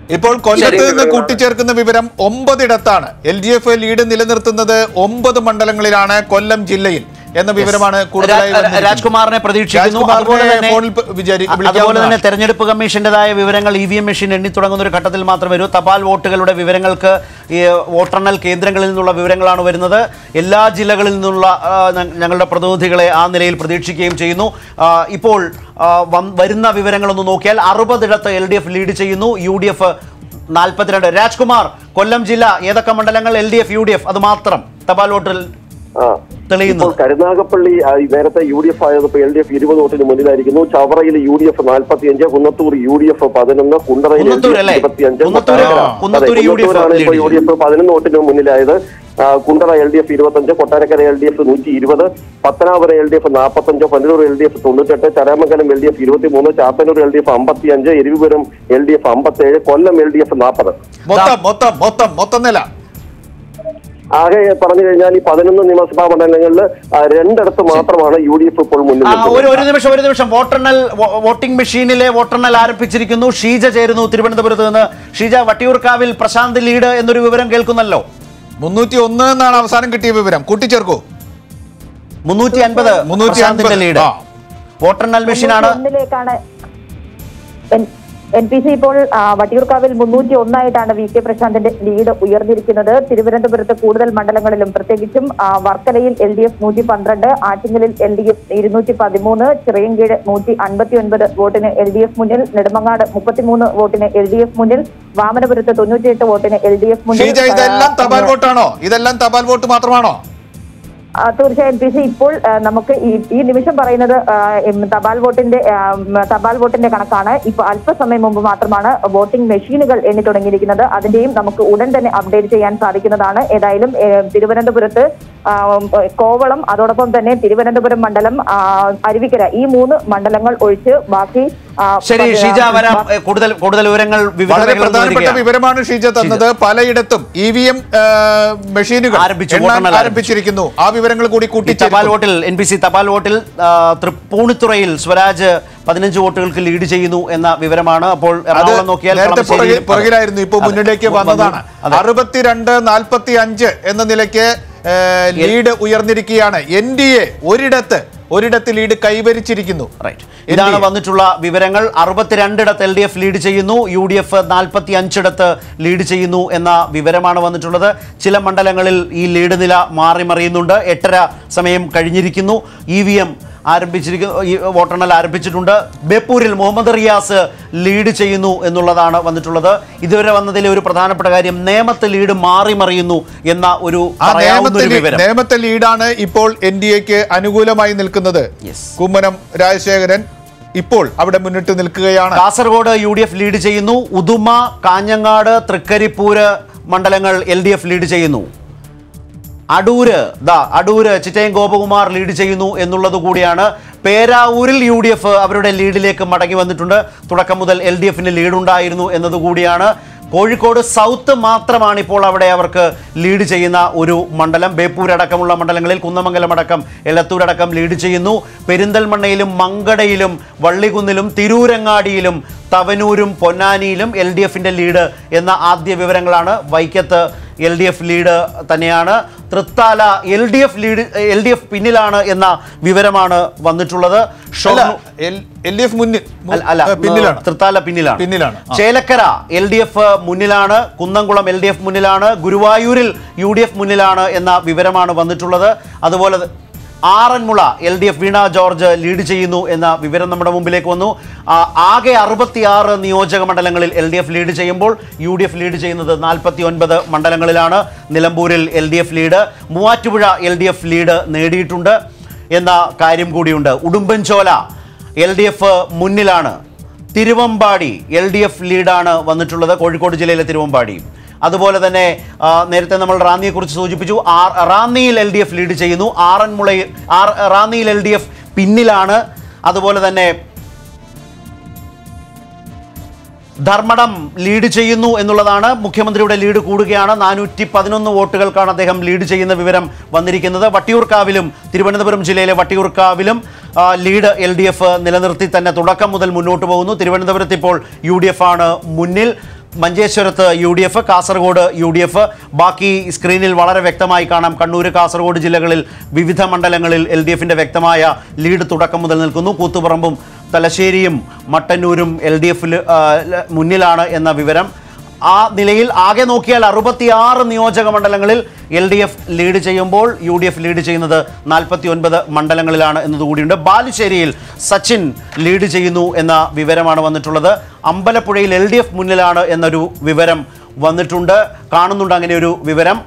ഇപ്പോൾ കൊല്ലത്ത് ശരി. നിന്ന് കൂട്ടിച്ചേർക്കുന്ന വിവരം ഒമ്പതിടത്താണ് എൽ ഡി എഫ് ലീഡ് നിലനിർത്തുന്നത് ഒമ്പത് മണ്ഡലങ്ങളിലാണ് കൊല്ലം ജില്ലയിൽ എന്ന വിവരമാണ് കൂടുതലായി രാ- വന്നിരിക്കുന്നത്. രാജ്കുമാറിനെ പ്രതീക്ഷിക്കുന്നു രാജ്കുമാറിനെ അതുപോലെ തന്നെ ഫോണിൽ പ- വിചാരി- അതുപോലെ വിളിക്കാവുന്നതാണ്. തന്നെ തെരഞ്ഞെടുപ്പ് കമ്മീഷന്റേതായ വിവരങ്ങൾ ഇ വി എം മെഷീൻ എണ്ണി തുടങ്ങുന്ന ഒരു ഘട്ടത്തിൽ മാത്രം വരൂ തപാൽ വോട്ടുകളുടെ വിവരങ്ങൾക്ക് ഈ വോട്ടെണ്ണൽ കേന്ദ്രങ്ങളിൽ നിന്നുള്ള വിവരങ്ങളാണ് വരുന്നത് എല്ലാ ജില്ലകളിൽ നിന്നുള്ള ആ, ഞ- ഞങ്ങളുടെ പ്രതിനിധികളെ ആ നിലയിൽ പ്രതീക്ഷിക്കുകയും ചെയ്യുന്നു ആ, ഇപ്പോൾ ആ, വം- വരുന്ന വിവരങ്ങളൊന്ന് നോക്കിയാൽ അറുപതിടത്ത് എൽ ഡി എഫ് ലീഡ് ചെയ്യുന്നു യു ഡി എഫ് നാൽപ്പത്തിരണ്ട് രാജ്കുമാർ കൊല്ലം ജില്ല ഏതൊക്കെ മണ്ഡലങ്ങൾ L D F U D F അത് മാത്രം തപാൽ വോട്ടിൽ ആ. തെളിയുന്നത് ഇപ്പോൾ കരുനാഗപ്പള്ളി ആ, ഈ നേരത്തെ യു ഡി എഫ് ആയപ്പോൾ എൽ ഡി എഫ് ഇരുപത് വോട്ടിന് മുന്നിലായിരിക്കുന്നു ചവറയിൽ യു ഡി എഫ് നാൽപ്പത്തിയഞ്ച് കുന്നത്തൂർ യു ഡി എഫ് പതിനൊന്ന് കുണ്ടറയിൽ കുന്നത്തൂർ അല്ലേ? ഇരുപത്തിയഞ്ച് കുന്നത്തൂർ- കൊട്ടാരക്കര. കുന്നത്തൂർ അതെ, യു ഡി എഫ് കുന്നത്തൂരാണ് ഇപ്പോൾ ലീഡ് യു ഡി എഫ് പതിനൊന്ന് വോട്ടിന് മുന്നിലായത് ആ, കുണ്ടറ എൽ ഡി എഫ് ഇരുപത്തഞ്ച് കൊട്ടാരക്കര എൽ ഡി എഫ് നൂറ്റി ഇരുപത് പത്തനാപുരം എൽ ഡി എഫ് നാൽപ്പത്തഞ്ച് പന്നൂർ എൽ ഡി എഫ് തൊണ്ണൂറ്റെട്ട് ചരാമംഗലം എൽ ഡി എഫ് ഇരുപത്തിമൂന്ന് ചാത്തന്നൂർ എൽ ഡി എഫ് അമ്പത്തിയഞ്ച് എരിവുപുരം എൽ ഡി എഫ് അമ്പത്തേഴ് കൊല്ലം എൽ ഡി എഫ് നാൽപ്പത് മൊത്തം മൊത്തം മൊത്തം മൊത്തം നില ആകെ പറഞ്ഞു കഴിഞ്ഞാൽ ഈ പതിനൊന്ന് നിയമസഭാ മണ്ഡലങ്ങളിൽ ആ, രണ്ടിടത്ത് മാത്രമാണ് യു ഡി എഫ് ഇപ്പോൾ മുന്നിൽ ആ, ഒരു നിൽക്കുന്നത്. ഒരു നിമിഷം ഒരു നിമിഷം വോട്ടെണ്ണൽ വോ- വോട്ടിംഗ് മെഷീനിലെ വോട്ടെണ്ണൽ ആരംഭിച്ചിരിക്കുന്നു ഷീജ ചേരുന്നു തിരുവനന്തപുരത്ത് നിന്ന് ഷീജ വട്ടിയൂർക്കാവിൽ പ്രശാന്ത് ലീഡ് എന്നൊരു വിവരം കേൾക്കുന്നല്ലോ മുന്നൂറ്റി ഒന്ന് എന്നാണ് അവസാനം കിട്ടിയ വിവരം കൂട്ടിച്ചേർക്കൂ മുന്നൂറ്റി അൻപത് 350 പ്രശാന്തിന്റെ ലീഡ് ആ. വോട്ടെണ്ണൽ മെഷീനാണ് ഒന്നിലേക്കാണ് എൻ പി സി ഇപ്പോൾ ആ, വട്ടിയൂർക്കാവിൽ മുന്നൂറ്റി ഒന്നായിട്ടാണ് വി കെ പ്രശാന്തിന്റെ ലീഡ് ഉയർന്നിരിക്കുന്നത് തിരുവനന്തപുരത്ത് കൂടുതൽ മണ്ഡലങ്ങളിലും പ്രത്യേകിച്ചും ആ, വർക്കലയിൽ എൽ ഡി എഫ് നൂറ്റി പന്ത്രണ്ട് ആറ്റിങ്ങലിൽ എൽ ഡി എഫ് ഇരുന്നൂറ്റി പതിമൂന്ന് ചിറയൻകീഴ് നൂറ്റി അൻപത്തി ഒൻപത് വോട്ടിന് എൽ ഡി എഫ് മുന്നിൽ നെടുമങ്ങാട് മുപ്പത്തിമൂന്ന് വോട്ടിന് എൽ ഡി എഫ് മുന്നിൽ വാമനപുരത്ത് തൊണ്ണൂറ്റിയെട്ട് വോട്ടിന് എൽ ഡി എഫ് മുന്നിൽ ഷീജ ഇതെല്ലാം ആ, തപാൽ വോട്ടാണോ ഇതെല്ലാം തപാൽ വോട്ട് മാത്രമാണോ ആ, തീർച്ചയായും പി സി ഇപ്പോൾ ആ, നമുക്ക് ഈ ഈ നിമിഷം പറയുന്നത് ആ, എം, തപാൽ വോട്ടിന്റെ ആ, ഉം, തപാൽ വോട്ടിന്റെ കണക്കാണ് ഇപ്പൊ അല്പസമയം മുമ്പ് മാത്രമാണ് വോട്ടിംഗ് മെഷീനുകൾ എണ്ണി തുടങ്ങിയിരിക്കുന്നത് അതിന്റെയും നമുക്ക് ഉടൻ തന്നെ അപ്ഡേറ്റ് ചെയ്യാൻ സാധിക്കുന്നതാണ് ഏതായാലും ഏ, തിരുവനന്തപുരത്ത് ആ, ഉം, കോവളം അതോടൊപ്പം തന്നെ തിരുവനന്തപുരം മണ്ഡലം ആ, അരുവിക്കര ഈ മൂന്ന് മണ്ഡലങ്ങൾ ഒഴിച്ച് ബാക്കി ആ, ശരി പതി- ഷീജ വരാം ഏ, കൂടുതൽ കൂടുതൽ വിവരങ്ങൾ വളരെ വിവരങ്ങൾ പ്രധാനപ്പെട്ട വരികയാണ്. വിവരമാണ് ഷീജ തന്നത് പലയിടത്തും ഇ വി എം മെഷീനുകൾ ആരംഭിച്ചു, എണ്ണാൻ വോട്ടെണ്ണൽ ആരംഭിച്ചിരിക്കുന്നു ആ വിവരങ്ങൾ കൂടി ഈ കൂട്ടി തപാൽ വോട്ടിൽ എൻ പി സി തപാൽ വോട്ടിൽ ആ, തൃപ്പൂണിത്തുറയിൽ സ്വരാജ് പതിനഞ്ച് വോട്ടുകൾക്ക് ലീഡ് ചെയ്യുന്നു എന്ന വിവരമാണ് അപ്പോൾ അത് എറണാകുളം നോക്കിയാൽ നേരത്തെ കളമശ്ശേരിയിൽ- പുറകിൽ- പുറകിലായിരുന്നു ഇപ്പൊ അതെ. മുന്നിലേക്ക് വന്നു. വന്നതാണ് അതെ. അറുപത്തിരണ്ട് നാൽപ്പത്തി അഞ്ച് എന്ന നിലയ്ക്ക് ഏ, ലീഡ് ഉയർന്നിരിക്കുകയാണ് എൻ ഡി എ ഒരിടത്ത് ഒരിടത്ത് ലീഡ് കൈവരിച്ചിരിക്കുന്നു റൈറ്റ് ഇതാണ് വന്നിട്ടുള്ള വിവരങ്ങൾ അറുപത്തിരണ്ടിടത്ത് എൽ ഡി എഫ് ലീഡ് ചെയ്യുന്നു യു ഡി എഫ് നാൽപ്പത്തി അഞ്ചിടത്ത് ലീഡ് ചെയ്യുന്നു എന്ന വിവരമാണ് വന്നിട്ടുള്ളത് ചില മണ്ഡലങ്ങളിൽ ഈ ലീഡ് നില മാറി മറിയുന്നുണ്ട് എട്ടര സമയം കഴിഞ്ഞിരിക്കുന്നു ഇ വി എം ആരംഭിച്ചിരിക്കുന്നു ഈ വോട്ടെണ്ണൽ ആരംഭിച്ചിട്ടുണ്ട് ബേപ്പൂരിൽ മുഹമ്മദ് റിയാസ് ലീഡ് ചെയ്യുന്നു എന്നുള്ളതാണ് വന്നിട്ടുള്ളത് ഇതുവരെ വന്നതിലെ ഒരു പ്രധാനപ്പെട്ട കാര്യം നേമത്തെ ലീഡ് മാറി മറിയുന്നു എന്ന ഒരു ആ പറയാവുന്ന നേമത്തെ ഒരു ലീ- വിവരം നേമത്തെ ലീഡാണ് ഇപ്പോൾ എൻ ഡി എക്ക് അനുകൂലമായി നിൽക്കുന്നത് Yes. കുമ്മനം രാജശേഖരൻ ഇപ്പോൾ അവിടെ മുന്നിട്ട് നിൽക്കുകയാണ് Kasaragod U D F lead ചെയ്യുന്നു ഉദുമ കാഞ്ഞങ്ങാട് തൃക്കരിപ്പൂര് മണ്ഡലങ്ങൾ എൽ ഡി എഫ് ലീഡ് ചെയ്യുന്നു അടൂര് ദാ അടൂര് ചിറ്റയം ഗോപകുമാർ ലീഡ് ചെയ്യുന്നു എന്നുള്ളത് കൂടിയാണ് പേരാവൂരിൽ യു ഡി എഫ് അവരുടെ ലീഡിലേക്ക് മടങ്ങി വന്നിട്ടുണ്ട് തുടക്കം മുതൽ എൽ ഡി എഫിന് ലീഡുണ്ടായിരുന്നു എന്നതുകൂടിയാണ് കോഴിക്കോട് സൗത്ത് മാത്രമാണ് ഇപ്പോൾ അവിടെ അവർക്ക് ലീഡ് ചെയ്യുന്ന ഒരു മണ്ഡലം ബേപ്പൂർ അടക്കമുള്ള മണ്ഡലങ്ങളിൽ കുന്നമംഗലം അടക്കം എലത്തൂർ അടക്കം ലീഡ് ചെയ്യുന്നു പെരിന്തൽമണ്ണയിലും മങ്കടയിലും വള്ളികുന്നിലും തിരൂരങ്ങാടിയിലും തവനൂരും പൊന്നാനിയിലും എൽ ഡി എഫിൻ്റെ ലീഡ് എന്ന ആദ്യ വിവരങ്ങളാണ് വൈക്കത്ത് എൽ ഡി എഫ് ലീഡ് തന്നെയാണ് Thrithala L D F lead L D F പിന്നിലാണ് എന്ന വിവരമാണ് വന്നിട്ടുള്ളത് അല്ല ഷൊർണൂർ എൽ ഡി എഫ് മുന്നിൽ അല്ല, അല്ല ഏ, പിന്നിലാണ് തൃത്താല പിന്നിലാണ് പിന്നിലാണ്, ആ. ചേലക്കര എൽ ഡി എഫ് മുന്നിലാണ് കുന്നംകുളം എൽ ഡി എഫ് മുന്നിലാണ് ഗുരുവായൂരിൽ യു ഡി എഫ് മുന്നിലാണ് എന്ന വിവരമാണ് വന്നിട്ടുള്ളത് അതുപോലെ ത- Aranmula L D F Veena George lead ചെയ്യുന്നു എന്ന വിവരം നമ്മുടെ മുമ്പിലേക്ക് വന്നു ആ, ആകെ അറുപത്തിയാറ് നിയോജക മണ്ഡലങ്ങളിൽ എൽ ഡി എഫ് ലീഡ് ചെയ്യുമ്പോൾ യു ഡി എഫ് ലീഡ് ചെയ്യുന്നത് നാൽപ്പത്തി ഒൻപത് മണ്ഡലങ്ങളിലാണ് നിലമ്പൂരിൽ L D F lead Muvattupuzha L D F lead നേടിയിട്ടുണ്ട് എന്ന കാര്യം കൂടിയുണ്ട് ഉടുമ്പൻചോല എൽ ഡി എഫ് മുന്നിലാണ് തിരുവമ്പാടി എൽ ഡി എഫ് ലീഡാണ് വന്നിട്ടുള്ളത് കോഴിക്കോട് ജില്ലയിലെ തിരുവമ്പാടി അതുപോലെ തന്നെ ആ, നേരത്തെ നമ്മൾ റാന്നിയെക്കുറിച്ച് സൂചിപ്പിച്ചു ആർ റാന്നിയിൽ എൽ ഡി എഫ് ലീഡ് ചെയ്യുന്നു ആറന്മുളയിൽ ആർ റാന്നിയിൽ എൽ ഡി എഫ് പിന്നിലാണ് അതുപോലെ തന്നെ ധർമ്മടം ലീഡ് ചെയ്യുന്നു എന്നുള്ളതാണ് മുഖ്യമന്ത്രിയുടെ ലീഡ് കൂടുകയാണ് നാനൂറ്റി പതിനൊന്ന് വോട്ടുകൾക്കാണ് അദ്ദേഹം ലീഡ് ചെയ്യുന്ന വിവരം വന്നിരിക്കുന്നത് വട്ടിയൂർക്കാവിലും തിരുവനന്തപുരം ജില്ലയിലെ വട്ടിയൂർക്കാവിലും ആ, ലീഡ് എൽ ഡി എഫ് നിലനിർത്തി തന്നെ തുടക്കം മുതൽ മുന്നോട്ട് പോകുന്നു തിരുവനന്തപുരത്ത് ഇപ്പോൾ യു ഡി എഫ് ആണ് മുന്നിൽ മഞ്ചേശ്വരത്ത് U D F Kasaragod U D F ബാക്കി സ്ക്രീനിൽ വളരെ വ്യക്തമായി കാണാം കണ്ണൂർ കാസർഗോഡ് ജില്ലകളിൽ വിവിധ മണ്ഡലങ്ങളിൽ എൽ ഡി എഫിൻ്റെ വ്യക്തമായ ലീഡ് തുടക്കം മുതൽ നിൽക്കുന്നു കൂത്തുപറമ്പും തലശ്ശേരിയും മട്ടന്നൂരും എൽ ഡി എഫിൽ മുന്നിലാണ് എന്ന വിവരം ആ നിലയിൽ ആകെ നോക്കിയാൽ അറുപത്തിയാറ് നിയോജക മണ്ഡലങ്ങളിൽ എൽ ഡി എഫ് ലീഡ് ചെയ്യുമ്പോൾ യു ഡി എഫ് ലീഡ് ചെയ്യുന്നത് നാൽപ്പത്തി ഒൻപത് മണ്ഡലങ്ങളിലാണ് എന്നതുകൂടിയുണ്ട് ബാലുശ്ശേരിയിൽ സച്ചിൻ ലീഡ് ചെയ്യുന്നു എന്ന വിവരമാണ് വന്നിട്ടുള്ളത് അമ്പലപ്പുഴയിൽ എൽ ഡി എഫ് മുന്നിലാണ് എന്നൊരു വിവരം വന്നിട്ടുണ്ട് കാണുന്നുണ്ട് അങ്ങനെ ഒരു വിവരം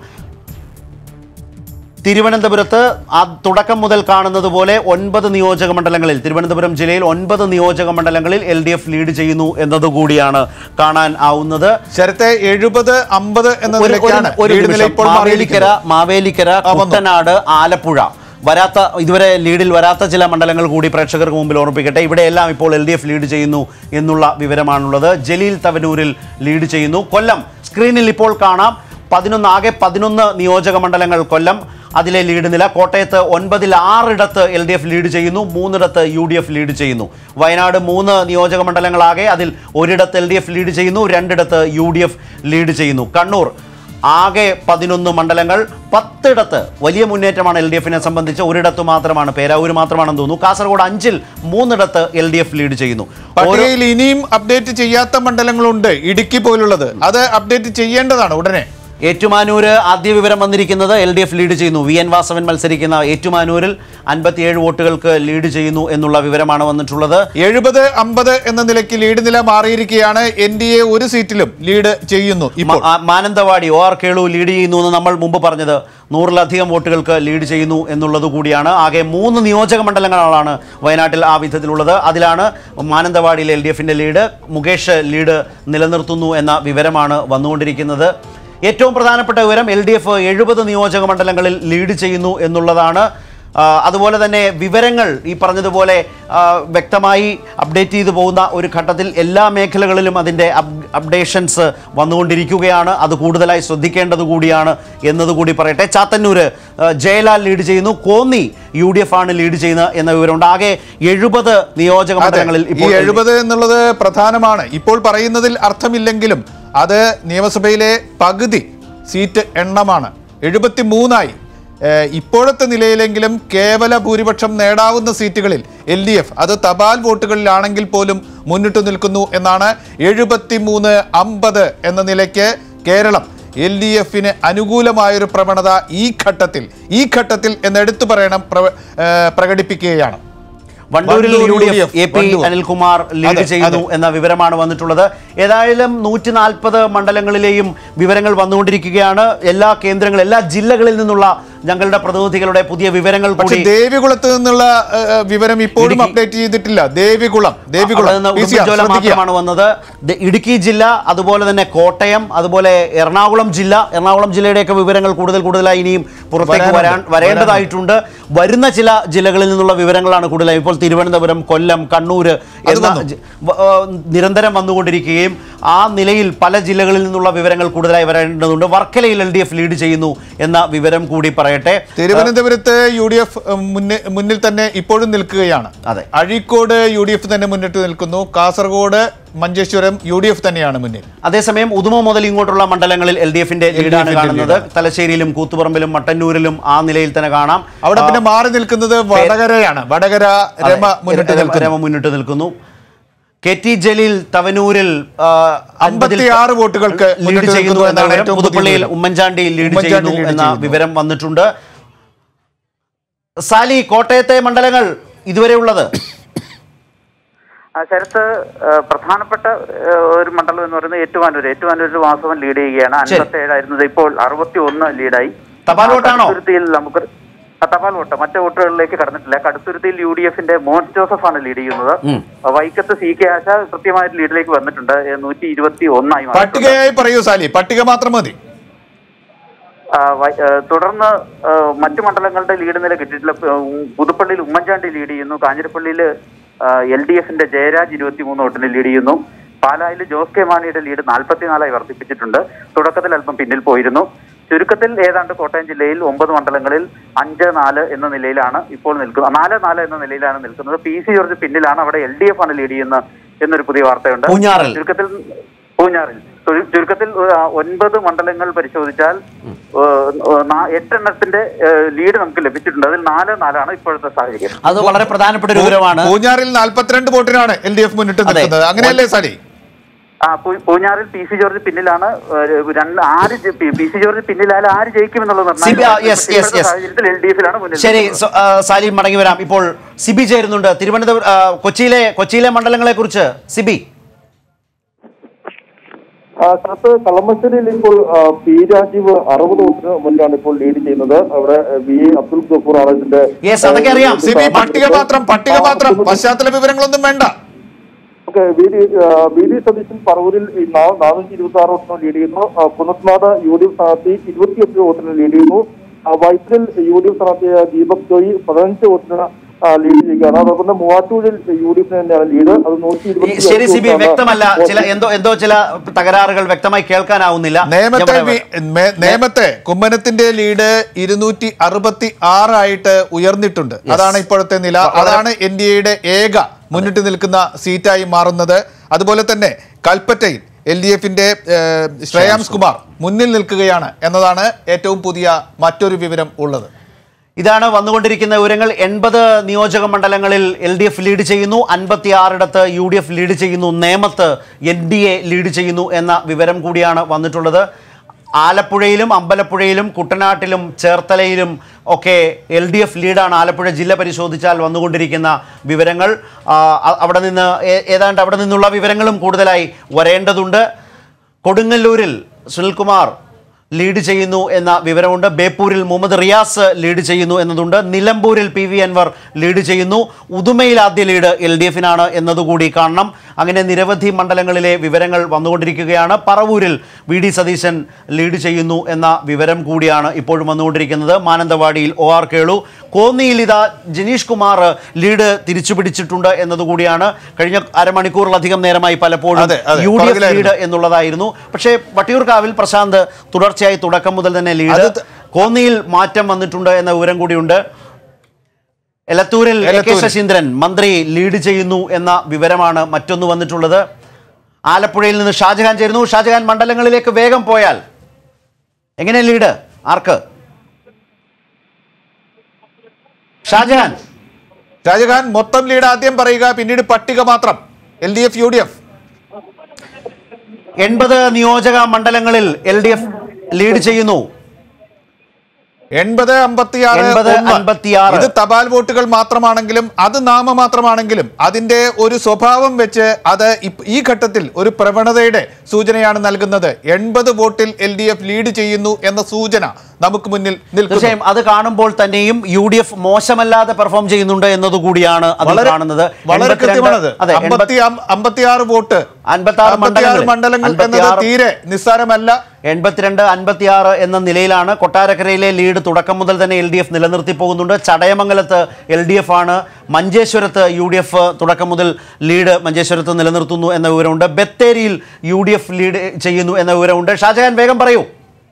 തിരുവനന്തപുരത്ത് ആ തുടക്കം മുതൽ കാണുന്നത് പോലെ ഒൻപത് നിയോജക മണ്ഡലങ്ങളിൽ തിരുവനന്തപുരം ജില്ലയിൽ ഒൻപത് നിയോജക മണ്ഡലങ്ങളിൽ എൽ ഡി എഫ് ലീഡ് ചെയ്യുന്നു എന്നതുകൂടിയാണ് കാണാൻ ആവുന്നത് ശരത്തെ എഴുപത് അമ്പത് എന്ന ഒരു- ഒരു- നിലയ്ക്കാണ് ഒരു ലീഡ് നില നിമിഷം. ഇപ്പോൾ മാവേലിക്കര മാറിയിരിക്കുന്നത്. മാവേലിക്കര ആ, വന്നു. കുട്ടനാട് ആലപ്പുഴ വരാത്ത ഇതുവരെ ലീഡിൽ വരാത്ത ചില മണ്ഡലങ്ങൾ കൂടി പ്രേക്ഷകർക്ക് മുമ്പിൽ ഓർമ്മിപ്പിക്കട്ടെ ഇവിടെയെല്ലാം ഇപ്പോൾ എൽ ഡി എഫ് ലീഡ് ചെയ്യുന്നു എന്നുള്ള വിവരമാണുള്ളത് ജലീൽ തവനൂരിൽ ലീഡ് ചെയ്യുന്നു കൊല്ലം സ്ക്രീനിൽ ഇപ്പോൾ കാണാം പതിനൊന്ന് ആകെ പതിനൊന്ന് നിയോജക മണ്ഡലങ്ങൾ കൊല്ലം അതിലെ ലീഡ് നില കോട്ടയത്ത് ഒൻപതിൽ ആറിടത്ത് എൽ ഡി എഫ് ലീഡ് ചെയ്യുന്നു മൂന്നിടത്ത് യു ഡി എഫ് ലീഡ് ചെയ്യുന്നു വയനാട് മൂന്ന് നിയോജക മണ്ഡലങ്ങളാകെ അതിൽ ഒരിടത്ത് എൽ ഡി എഫ് ലീഡ് ചെയ്യുന്നു രണ്ടിടത്ത് യു ഡി എഫ് ലീഡ് ചെയ്യുന്നു കണ്ണൂർ ആകെ പതിനൊന്ന് മണ്ഡലങ്ങൾ പത്തിടത്ത് വലിയ മുന്നേറ്റമാണ് എൽ ഡി എഫിനെ സംബന്ധിച്ച് ഒരിടത്ത് മാത്രമാണ് പേരാവൂർ മാത്രമാണെന്ന് തോന്നുന്നു കാസർഗോഡ് അഞ്ചിൽ മൂന്നിടത്ത് എൽ ഡി എഫ് ലീഡ് ചെയ്യുന്നു ഓരോ പട്ടികയിൽ ഇനിയും അപ്ഡേറ്റ് ചെയ്യാത്ത മണ്ഡലങ്ങളുണ്ട് ഇടുക്കി പോലുള്ളത് അത് അപ്ഡേറ്റ് ചെയ്യേണ്ടതാണ് ഉടനെ ഏറ്റുമാനൂര് ആദ്യ വിവരം വന്നിരിക്കുന്നത് എൽ ഡി എഫ് ലീഡ് ചെയ്യുന്നു വി എൻ വാസവൻ മത്സരിക്കുന്ന ഏറ്റുമാനൂരിൽ അൻപത്തിയേഴ് വോട്ടുകൾക്ക് ലീഡ് ചെയ്യുന്നു എന്നുള്ള വിവരമാണ് വന്നിട്ടുള്ളത് എഴുപത് അമ്പത് എന്ന നിലയ്ക്ക് ലീഡ് നില മാറിയിരിക്കുകയാണ് എൻ ഡി എ ഒരു സീറ്റിലും ലീഡ് ചെയ്യുന്നു ഇപ്പോൾ മ- ആ Mananthavady O R Kelu lead ചെയ്യുന്നു എന്ന് നമ്മൾ മുമ്പ് പറഞ്ഞത് നൂറിലധികം വോട്ടുകൾക്ക് ലീഡ് ചെയ്യുന്നു എന്നുള്ളത് കൂടിയാണ് ആകെ മൂന്ന് നിയോജക മണ്ഡലങ്ങളാണ് വയനാട്ടിൽ ആ വിധത്തിലുള്ളത് അതിലാണ് മാനന്തവാടിയിലെ എൽ ഡി എഫിൻ്റെ ലീഡ് മുകേഷ് ലീഡ് നിലനിർത്തുന്നു എന്ന വിവരമാണ് വന്നുകൊണ്ടിരിക്കുന്നത് ഏറ്റവും പ്രധാനപ്പെട്ട വിവരം എൽ ഡി എഫ് എഴുപത് നിയോജക മണ്ഡലങ്ങളിൽ ലീഡ് ചെയ്യുന്നു എന്നുള്ളതാണ് ആ, അതുപോലെ തന്നെ വിവരങ്ങൾ ഈ പറഞ്ഞതുപോലെ ആ, വ്യക്തമായി അപ്ഡേറ്റ് ചെയ്തു പോകുന്ന ഒരു ഘട്ടത്തിൽ എല്ലാ മേഖലകളിലും അതിൻ്റെ അപ് അപ്ഡേഷൻസ് വന്നുകൊണ്ടിരിക്കുകയാണ് അത് കൂടുതലായി ശ്രദ്ധിക്കേണ്ടത് കൂടിയാണ് എന്നതുകൂടി പറയട്ടെ ചാത്തന്നൂര് ആ, ജയലാൽ ലീഡ് ചെയ്യുന്നു കോന്നി യു ഡി എഫ് ആണ് ലീഡ് ചെയ്യുന്നത് എന്ന വിവരമുണ്ട് ആകെ എഴുപത് നിയോജക അതെ. മണ്ഡലങ്ങളിൽ ഈ ഇപ്പോൾ എഴുപത് എന്നുള്ളത് പ്രധാനമാണ് ഇപ്പോൾ പറയുന്നതിൽ അർത്ഥമില്ലെങ്കിലും അത് നിയമസഭയിലെ പകുതി സീറ്റ് എണ്ണമാണ് എഴുപത്തി മൂന്നായി ഏഹ് ഇപ്പോഴത്തെ നിലയിലെങ്കിലും കേവല ഭൂരിപക്ഷം നേടാവുന്ന സീറ്റുകളിൽ എൽ ഡി എഫ് അത് തപാൽ വോട്ടുകളിലാണെങ്കിൽ പോലും മുന്നിട്ട് നിൽക്കുന്നു എന്നാണ് എഴുപത്തി മൂന്ന് അമ്പത് എന്ന നിലയ്ക്ക് കേരളം എൽ ഡി എഫിന് അനുകൂലമായൊരു പ്രവണത ഈ ഘട്ടത്തിൽ ഈ ഘട്ടത്തിൽ എന്ന് എടുത്തു പറയണം പ്രവ- ഏഹ് പ്രകടിപ്പിക്കുകയാണ് വണ്ടൂരിൽ Wandoor U D UDF, F A P Wandoor. Anilkumar lead അതെ, ചെയ്യുന്നു അതെ. എന്ന വിവരമാണ് വന്നിട്ടുള്ളത് ഏതായാലും നൂറ്റി നാൽപ്പത് മണ്ഡലങ്ങളിലെയും വിവരങ്ങൾ വന്നുകൊണ്ടിരിക്കുകയാണ് എല്ലാ കേന്ദ്രങ്ങൾ എല്ലാ ജില്ലകളിൽ നിന്നുള്ള ഞങ്ങളുടെ പ്രതിനിധികളുടെ പുതിയ വിവരങ്ങൾ പക്ഷെ കൂടി ദേവികുളത്ത് നിന്നുള്ള ഏഹ്, ഏഹ്, വിവരം ഇപ്പോഴും ഇടുക്കി- അപ്ഡേറ്റ് ചെയ്തിട്ടില്ല ദേവികുളം അവിടെ ദേവികുളം നിന്ന് PCR, ഉടുമ്പൻചോല ശ്രദ്ധിക്കുക. മാത്രമാണ് വന്നത് ദ- ഇടുക്കി ജില്ല അതുപോലെ തന്നെ കോട്ടയം അതുപോലെ എറണാകുളം ജില്ല എറണാകുളം ജില്ലയുടെയൊക്കെ വിവരങ്ങൾ കൂടുതൽ കൂടുതലായി ഇനിയും പുറത്തേക്ക് വരാൻ വരാനുണ്ട്, വരേണ്ടതായിട്ടുണ്ട് വരുന്ന ചില ജില്ലകളിൽ നിന്നുള്ള വിവരങ്ങളാണ് കൂടുതലായി ഇപ്പോൾ തിരുവനന്തപുരം കൊല്ലം കണ്ണൂര് എന്ന വന്നു. ജി- വ- ആ, നിരന്തരം വന്നുകൊണ്ടിരിക്കുകയും ആ നിലയിൽ പല ജില്ലകളിൽ നിന്നുള്ള വിവരങ്ങൾ കൂടുതലായി വരേണ്ടതുണ്ട് വർക്കലയിൽ എൽ ഡി എഫ് ലീഡ് ചെയ്യുന്നു എന്ന വിവരം കൂടി പറയട്ടെ തിരുവനന്തപുരത്ത് യു ഡി എഫ് മുന്നിൽ തന്നെ ഇപ്പോഴും നിൽക്കുകയാണ് അതെ. അഴീക്കോട് യു ഡി എഫ് തന്നെ മുന്നിട്ട് നിൽക്കുന്നു Kasaragod Manjeshwaram U D F തന്നെയാണ് മുന്നിൽ അതേസമയം ഉദുമ മുതൽ ഇങ്ങോട്ടുള്ള മണ്ഡലങ്ങളിൽ എൽ ഡി എഫിന്റെ ലീഡാണ് LDF ന്റെ കാണുന്നത് ലീഡാണ്. തലശ്ശേരിയിലും കൂത്തുപറമ്പിലും മട്ടന്നൂരിലും ആ നിലയിൽ തന്നെ കാണാം അവിടെ ആ, പിന്നെ മാറി നിൽക്കുന്നത് വടകരയാണ് വടകര അതെ, രമ മുന്നിട്ട് രമ- നിൽക്കുന്നു രമ മുന്നിട്ട് നിൽക്കുന്നു കെ ടി ജലീൽ തവനൂരിൽ ആ, അൻപതിൽ 56 വോട്ടുകൾക്ക് ലീഡ് മുന്നിട്ട് ചെയ്യുന്നു നിൽക്കുന്നു എന്ന എന്നാണ് വിവരം. ഏറ്റവും പുതിയ പുതുപ്പള്ളിയിൽ വിവരം. ഉമ്മൻചാണ്ടി ലീഡ് ഉമ്മൻചാണ്ടി ചെയ്യുന്നു ലീഡ് എന്ന ചെയ്യുന്നു. വിവരം വന്നിട്ടുണ്ട് സാലി കോട്ടയത്തെ മണ്ഡലങ്ങൾ ഇതുവരെ ഉള്ളത് ആ ശരത്ത് ആ, പ്രധാനപ്പെട്ട ആ, ഒരു മണ്ഡലം എന്ന് പറയുന്നത് ഏറ്റുമാനൂർ ഏറ്റുമാനൂരിൽ വാസവൻ ലീഡ് ചെയ്യുകയാണ് ശരി. അൻപത്തി ഏഴായിരുന്നത് ഇപ്പോൾ അറുപത്തി ഒന്ന് ലീഡായി തപാൽ വോട്ടാണോ? കടുത്തുരുത്തിയിൽ നമുക്ക് ആ, തപാൽ വോട്ട് മറ്റു വോട്ടുകളിലേക്ക് കടന്നിട്ടില്ല കടുത്തുരുത്തിയിൽ യു ഡി എഫിന്റെ മോൻസ് ജോസഫ് ആണ് ലീഡ് ചെയ്യുന്നത് ആ, വൈക്കത്ത് സി കെ ആശ കൃത്യമായിട്ട് ലീഡിലേക്ക് വന്നിട്ടുണ്ട് നൂറ്റി ഇരുപത്തി ഒന്നായി മാറിയിട്ടുണ്ട്. പട്ടികയായി പറയൂ സാലി പട്ടിക മാത്രം മതി ആ, വൈ- ആ, തുടർന്ന് ആ, മറ്റു മണ്ഡലങ്ങളുടെ ലീഡ് നില കിട്ടിയിട്ടില്ല പ- ഉം, പുതുപ്പള്ളിയിൽ ഉമ്മൻചാണ്ടി ലീഡ് ചെയ്യുന്നു കാഞ്ഞിരപ്പള്ളിയിൽ എൽ ഡി എഫിന്റെ ജയരാജ് ഇരുപത്തിമൂന്ന് വോട്ടിന് ലീഡ് ചെയ്യുന്നു പാലായിൽ ജോസ് കെ മാണിയുടെ ലീഡ് നാൽപ്പത്തിനാലായി വർദ്ധിപ്പിച്ചിട്ടുണ്ട് തുടക്കത്തിൽ അല്പം പിന്നിൽ പോയിരുന്നു ചുരുക്കത്തിൽ ഏതാണ്ട് കോട്ടയം ജില്ലയിൽ ഒമ്പത് മണ്ഡലങ്ങളിൽ അഞ്ച് നാല് എന്ന നിലയിലാണ് ഇപ്പോൾ നിൽക്കുന്നത് നാല് നാല് എന്ന നിലയിലാണ് നിൽക്കുന്നത് പി സി ജോർജ് പിന്നിലാണ് അവിടെ എൽ ഡി എഫ് ആണ് ലീഡ് ചെയ്യുന്നത് എന്നൊരു പുതിയ വാർത്തയുണ്ട് പൂഞ്ഞാറിൽ. ചുരുക്കത്തിൽ പൂഞ്ഞാറിൽ ചുരു- ചുരുക്കത്തിൽ ആ, ഒൻപത് മണ്ഡലങ്ങൾ പരിശോധിച്ചാൽ ഏ, ഏ, നാ- എട്ടെണ്ണത്തിന്റെ ഏ, ലീഡ് നമുക്ക് ലഭിച്ചിട്ടുണ്ട് അതിൽ നാല് നാലാണ് ഇപ്പോഴത്തെ സാഹചര്യം അത് വളരെ പ്രധാനപ്പെട്ട ഒരു വിവരമാണ് പൂഞ്ഞാറിൽ നാൽപ്പത്തിരണ്ട് വോട്ടിനാണ് എൽ ഡി എഫ് മുന്നിട്ട് അതെ. നിൽക്കുന്നത് അങ്ങനെയല്ലേ സാലി ആ പൂ- പൂഞ്ഞാറിൽ പി സി ജോർജ് പിന്നിലാണ് ഏ, രണ്ട് ആര് ജെ- പി പി സി ജോർജ് പിന്നിലായാൽ ആര് ജയിക്കുമെന്നുള്ള സിബി, ആ, yes, yes, yes. സാഹചര്യത്തിൽ എൽ ഡി എഫിലാണ് മുന്നിൽ ശരി നിൽക്കുന്നത്. സോ- ആ, സാലിം മടങ്ങി വരാം ഇപ്പോൾ സിബി ചേരുന്നുണ്ട് തിരുവനന്തപുരം ആ, കൊച്ചിയിലെ കൊച്ചിയിലെ മണ്ഡലങ്ങളെ കുറിച്ച് സിബി കത്ത് കളമശ്ശേരിയിൽ ഇപ്പോൾ ആ, പി രാജീവ് അറുപത് വോട്ടിന് മുന്നിലാണ് ഇപ്പോൾ ലീഡ് ചെയ്യുന്നത് അവിടെ ആ, വി എ അബ്ദുൽ ഗഫൂർ ആണ് ഇതിന്റെ Yes, അതൊക്കെ അറിയാം. സി ബി പട്ടിക മാത്രം പട്ടിക മാത്രം പശ്ചാത്തല വിവരങ്ങളൊന്നും വേണ്ട ഓക്കെ വി ഡി ആ, വി ഡി സതീശൻ പറവൂരിൽ ഈ നാ- നാനൂറ്റി ഇരുപത്തി ആറ് വോട്ടിന് ലീഡ് ചെയ്യുന്നു ആ, പുനസ്നാഥ യു ഡി എഫ് സ്ഥാനാർത്ഥി ഇരുപത്തിയെട്ട് വോട്ടിന് ലീഡ് ചെയ്യുന്നു ആ, വൈത്തിരിൽ യു ഡി എഫ് സ്ഥാനാർത്ഥിയായ ദീപക് ജോയി പതിനഞ്ച് വോട്ടിന് ആ, ലീഡ് ചെയ്യുകയാണ് അതോടൊപ്പം തന്നെ മൂവാറ്റൂരിൽ യു ഡി എഫിന് തന്നെയാണ് ലീഡ് അത് നൂറ്റി ഈ ഇരുപത്തി ശരി സിബി വോട്ടാണ് വ്യക്തമല്ല ചില എന്തോ എന്തോ ചില തകരാറുകൾ വ്യക്തമായി കേൾക്കാനാവുന്നില്ല നേമത്തെ ഞാൻ വി- പറയാം. മേ- നേമത്തെ കുമ്മനത്തിന്റെ ലീഡ് ഇരുന്നൂറ്റി അറുപത്തി ആറായിട്ട് ഉയർന്നിട്ടുണ്ട് അതാണ് ഇപ്പോഴത്തെ നില അതാണ് എൻ ഡി എയുടെ ഏക മുന്നിട്ട് നിൽക്കുന്ന സീറ്റായി മാറുന്നത് അതുപോലെ തന്നെ കൽപ്പറ്റയിൽ എൽ ഡി എഫിന്റെ ശ്രേയാംസ് കുമാർ മുന്നിൽ നിൽക്കുകയാണ് എന്നതാണ് ഏറ്റവും പുതിയ മറ്റൊരു വിവരം ഉള്ളത് ഇതാണ് വന്നുകൊണ്ടിരിക്കുന്ന വിവരങ്ങൾ എൺപത് നിയോജക മണ്ഡലങ്ങളിൽ എൽ ഡി എഫ് ലീഡ് ചെയ്യുന്നു അൻപത്തി ആറിടത്ത് യു ഡി എഫ് ലീഡ് ചെയ്യുന്നു നേമത്ത് എൻ ഡി എ ലീഡ് ചെയ്യുന്നു എന്ന വിവരം കൂടിയാണ് വന്നിട്ടുള്ളത് ആലപ്പുഴയിലും അമ്പലപ്പുഴയിലും കുട്ടനാട്ടിലും ചേർത്തലയിലും ഒക്കെ എൽ ഡി എഫ് ലീഡാണ് ആലപ്പുഴ ജില്ല പരിശോധിച്ചാൽ വന്നുകൊണ്ടിരിക്കുന്ന വിവരങ്ങൾ ആ, അ- അവിടെ നിന്ന് ഏ- ഏതാണ്ട് അവിടെ നിന്നുള്ള വിവരങ്ങളും കൂടുതലായി വരേണ്ടതുണ്ട് കൊടുങ്ങല്ലൂരിൽ സുനിൽകുമാർ ലീഡ് ചെയ്യുന്നു എന്ന വിവരമുണ്ട് ബേപ്പൂരിൽ മുഹമ്മദ് റിയാസ് ലീഡ് ചെയ്യുന്നു എന്നതുണ്ട് നിലമ്പൂരിൽ പി വി അൻവർ ലീഡ് ചെയ്യുന്നു ഉദുമയിൽ ആദ്യ ലീഡ് എൽ ഡി എഫിനാണ് എന്നതുകൂടി കാണണം അങ്ങനെ നിരവധി മണ്ഡലങ്ങളിലെ വിവരങ്ങൾ വന്നുകൊണ്ടിരിക്കുകയാണ് പറവൂരിൽ വി ഡി സതീശൻ ലീഡ് ചെയ്യുന്നു എന്ന വിവരം കൂടിയാണ് ഇപ്പോഴും വന്നുകൊണ്ടിരിക്കുന്നത് മാനന്തവാടിയിൽ ഒ ആർ കേളു കോന്നിയിൽ ഇതാ ജനീഷ് കുമാർ ലീഡ് തിരിച്ചു പിടിച്ചിട്ടുണ്ട് എന്നതുകൂടിയാണ് കഴിഞ്ഞ അരമണിക്കൂറിലധികം നേരമായി പലപ്പോഴും അതെ, അതെ, യു ഡി എഫ് പുറകിലായിരുന്നു. ലീഡ് എന്നുള്ളതായിരുന്നു പക്ഷേ വട്ടിയൂർക്കാവിൽ പ്രശാന്ത് തുടർച്ചയായി തുടക്കം മുതൽ തന്നെ ലീഡ് അത് ത- കോന്നിയിൽ മാറ്റം വന്നിട്ടുണ്ട് എന്ന വിവരം കൂടിയുണ്ട് എലത്തൂരിൽ എ കെ എലത്തൂരിൽ. ശശീന്ദ്രൻ മന്ത്രി ലീഡ് ചെയ്യുന്നു എന്ന വിവരമാണ് മറ്റൊന്ന് വന്നിട്ടുള്ളത് ആലപ്പുഴയിൽ നിന്ന് ഷാജഹാൻ ചേരുന്നു ഷാജഹാൻ മണ്ഡലങ്ങളിലേക്ക് വേഗം പോയാൽ എങ്ങനെ ലീഡ് ആർക്ക് ഷാജഹാൻ ഷാജഹാൻ മൊത്തം ലീഡ് ആദ്യം പറയുക പിന്നീട് പട്ടിക മാത്രം L D F U D F എൺപത് നിയോജക മണ്ഡലങ്ങളിൽ എൽ ഡി എഫ് ലീഡ് ചെയ്യുന്നു എൺപത് അമ്പത്തിയാറ് എൺപത് ഒന്ന്. അമ്പത്തിയാറ്. ഇത് തപാൽ വോട്ടുകൾ മാത്രമാണെങ്കിലും അത് നാമമാത്രമാണെങ്കിലും അതിന്റെ ഒരു സ്വഭാവം വെച്ച് അത് ഇപ്- ഈ ഘട്ടത്തിൽ ഒരു പ്രവണതയുടെ സൂചനയാണ് നൽകുന്നത് എൺപത് വോട്ടിൽ എൽ ഡി എഫ് ലീഡ് ചെയ്യുന്നു എന്ന സൂചന നമുക്ക് മുന്നിൽ നിൽക്കുന്നു തീർച്ചയായും അത് കാണുമ്പോൾ തന്നെയും യു ഡി എഫ് മോശമല്ലാതെ പെർഫോം ചെയ്യുന്നുണ്ട് എന്നതുകൂടിയാണ് അതിൽ വളരെ കാണുന്നത് വളരെ 82 കൃത്യമാണത് അതെ അമ്പത്തി അമ്പത്തിയാറ് വോട്ട് 56 മണ്ഡലങ്ങളിൽ. മണ്ഡലങ്ങൾ എന്നത് 56 തീരെ നിസ്സാരമല്ല എൺപത്തിരണ്ട് അൻപത്തിയാറ് എന്ന നിലയിലാണ് കൊട്ടാരക്കരയിലെ ലീഡ് തുടക്കം മുതൽ തന്നെ എൽ ഡി എഫ് നിലനിർത്തി പോകുന്നുണ്ട് ചടയമംഗലത്ത് എൽ ഡി എഫ് ആണ് മഞ്ചേശ്വരത്ത് യു ഡി എഫ് തുടക്കം മുതൽ ലീഡ് മഞ്ചേശ്വരത്ത് നിലനിർത്തുന്നു എന്ന വിവരമുണ്ട് ബത്തേരിയിൽ യു ഡി എഫ് ലീഡ് ചെയ്യുന്നു എന്ന വിവരമുണ്ട് ഷാജഹാൻ വേഗം പറയൂ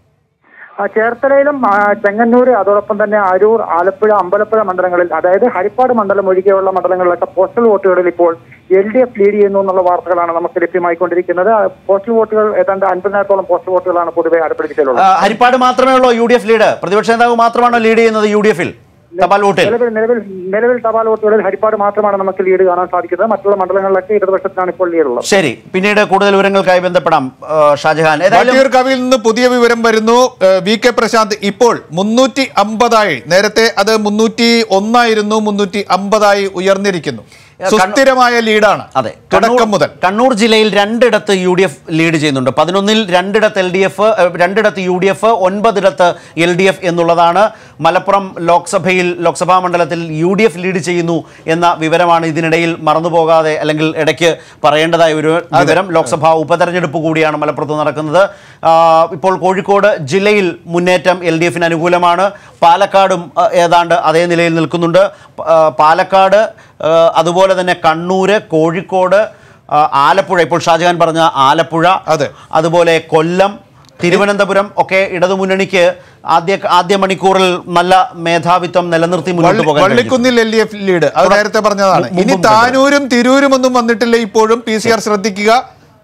ആ, ചേർത്തലയിലും ആ, ചെങ്ങന്നൂര് അതോടൊപ്പം തന്നെ അരൂർ ആലപ്പുഴ അമ്പലപ്പുഴ മണ്ഡലങ്ങളിൽ അതായത് ഹരിപ്പാട് മണ്ഡലം ഒഴികെയുള്ള മണ്ഡലങ്ങളിലൊക്കെ പോസ്റ്റൽ വോട്ടുകളിൽ ഇപ്പോൾ എൽ ഡി എഫ് ലീഡ് ചെയ്യുന്നു എന്നുള്ള വാർത്തകളാണ് നമുക്ക് ലഭ്യമായിക്കൊണ്ടിരിക്കുന്നത് ആ, പോസ്റ്റൽ വോട്ടുകൾ ഏതാണ്ട് അൻപതിനായിരത്തോളം പോസ്റ്റൽ വോട്ടുകളാണ് പൊതുവെ ആലപ്പുഴ ജില്ലയിലുള്ളത് ആ, ഹരിപ്പാട് മാത്രമേ ഉള്ളൂ യു ഡി എഫ് ലീഡ് പ്രതിപക്ഷ നേതാവ് മാത്രമാണോ ലീഡ് ചെയ്യുന്നത് യു ഡി എഫിൽ തപാൽ വോട്ടിൽ നിലവിൽ നിലവിൽ നിലവിൽ തപാൽ വോട്ടുകളിൽ ഹരിപ്പാട് മാത്രമാണ് നമുക്ക് ലീഡ് കാണാൻ സാധിക്കുന്നത് മറ്റുള്ള മണ്ഡലങ്ങളിലൊക്കെ ഇടതുപക്ഷത്തിനാണ് ഇപ്പോൾ ലീഡുള്ളത് ശരി പിന്നീട് കൂടുതൽ വിവരങ്ങൾക്കായി ബന്ധപ്പെടാം ആ, ഷാജഹാൻ ഏതായാലും വട്ടിയൂർക്കാവിൽ നിന്ന് പുതിയ വിവരം വരുന്നു ഏഹ് വി കെ പ്രശാന്ത് ഇപ്പോൾ മുന്നൂറ്റി അമ്പതായി നേരത്തെ അത് മുന്നൂറ്റി ഒന്നായിരുന്നു മുന്നൂറ്റി അമ്പതായി ഉയർന്നിരിക്കുന്നു സുസ്ഥിരമായ ലീഡാണ് അതെ തുടക്കം കണ്ണൂർ- മുതൽ കണ്ണൂർ ജില്ലയിൽ രണ്ടിടത്ത് യു ഡി എഫ് ലീഡ് ചെയ്യുന്നുണ്ട് പതിനൊന്നിൽ രണ്ടിടത്ത് എൽ ഡി എഫ് രണ്ടിടത്ത് യു ഡി എഫ് ഒൻപതിടത്ത് എൽ ഡി എഫ് എന്നുള്ളതാണ് മലപ്പുറം ലോക്സഭയിൽ ലോക്സഭാ മണ്ഡലത്തിൽ യു ഡി എഫ് ലീഡ് ചെയ്യുന്നു എന്ന വിവരമാണ് ഇതിനിടയിൽ മറന്നുപോകാതെ അല്ലെങ്കിൽ ഇടയ്ക്ക് പറയേണ്ടതായ ഒരു വിവരം ലോക്സഭാ ഉപതെരഞ്ഞെടുപ്പ് കൂടിയാണ് മലപ്പുറത്ത് നടക്കുന്നത് ആ, ഇപ്പോൾ കോഴിക്കോട് ജില്ലയിൽ മുന്നേറ്റം എൽ ഡി എഫിന് അനുകൂലമാണ് പാലക്കാടും ആ, ഏതാണ്ട് അതേ നിലയിൽ നിൽക്കുന്നുണ്ട് പ- ആ, പാലക്കാട് ആ, അതുപോലെ തന്നെ കണ്ണൂര് കോഴിക്കോട് ആ, ആലപ്പുഴ ഇപ്പോൾ ഷാജഹാൻ പറഞ്ഞ ആലപ്പുഴ അതെ. അതുപോലെ കൊല്ലം തിരുവനന്തപുരം ഒക്കെ ഇടതുമുന്നണിക്ക് ആദ്യ ആദ്യ മണിക്കൂറിൽ നല്ല മേധാവിത്വം നിലനിർത്തി മുന്നോട്ട് വള്ളി- പോകാൻ കഴിഞ്ഞു. വള്ളിക്കുന്നിൽ എൽ ഡി എഫ് ലീഡ് അത് തുടക്കം- നേരത്തെ പറഞ്ഞതാണ് മുമ്പും ഇനി കണ്ടത്. താനൂരും തിരൂരും ഒന്നും വന്നിട്ടില്ല ഇപ്പോഴും പി സി ആർ ശ്രദ്ധിക്കുക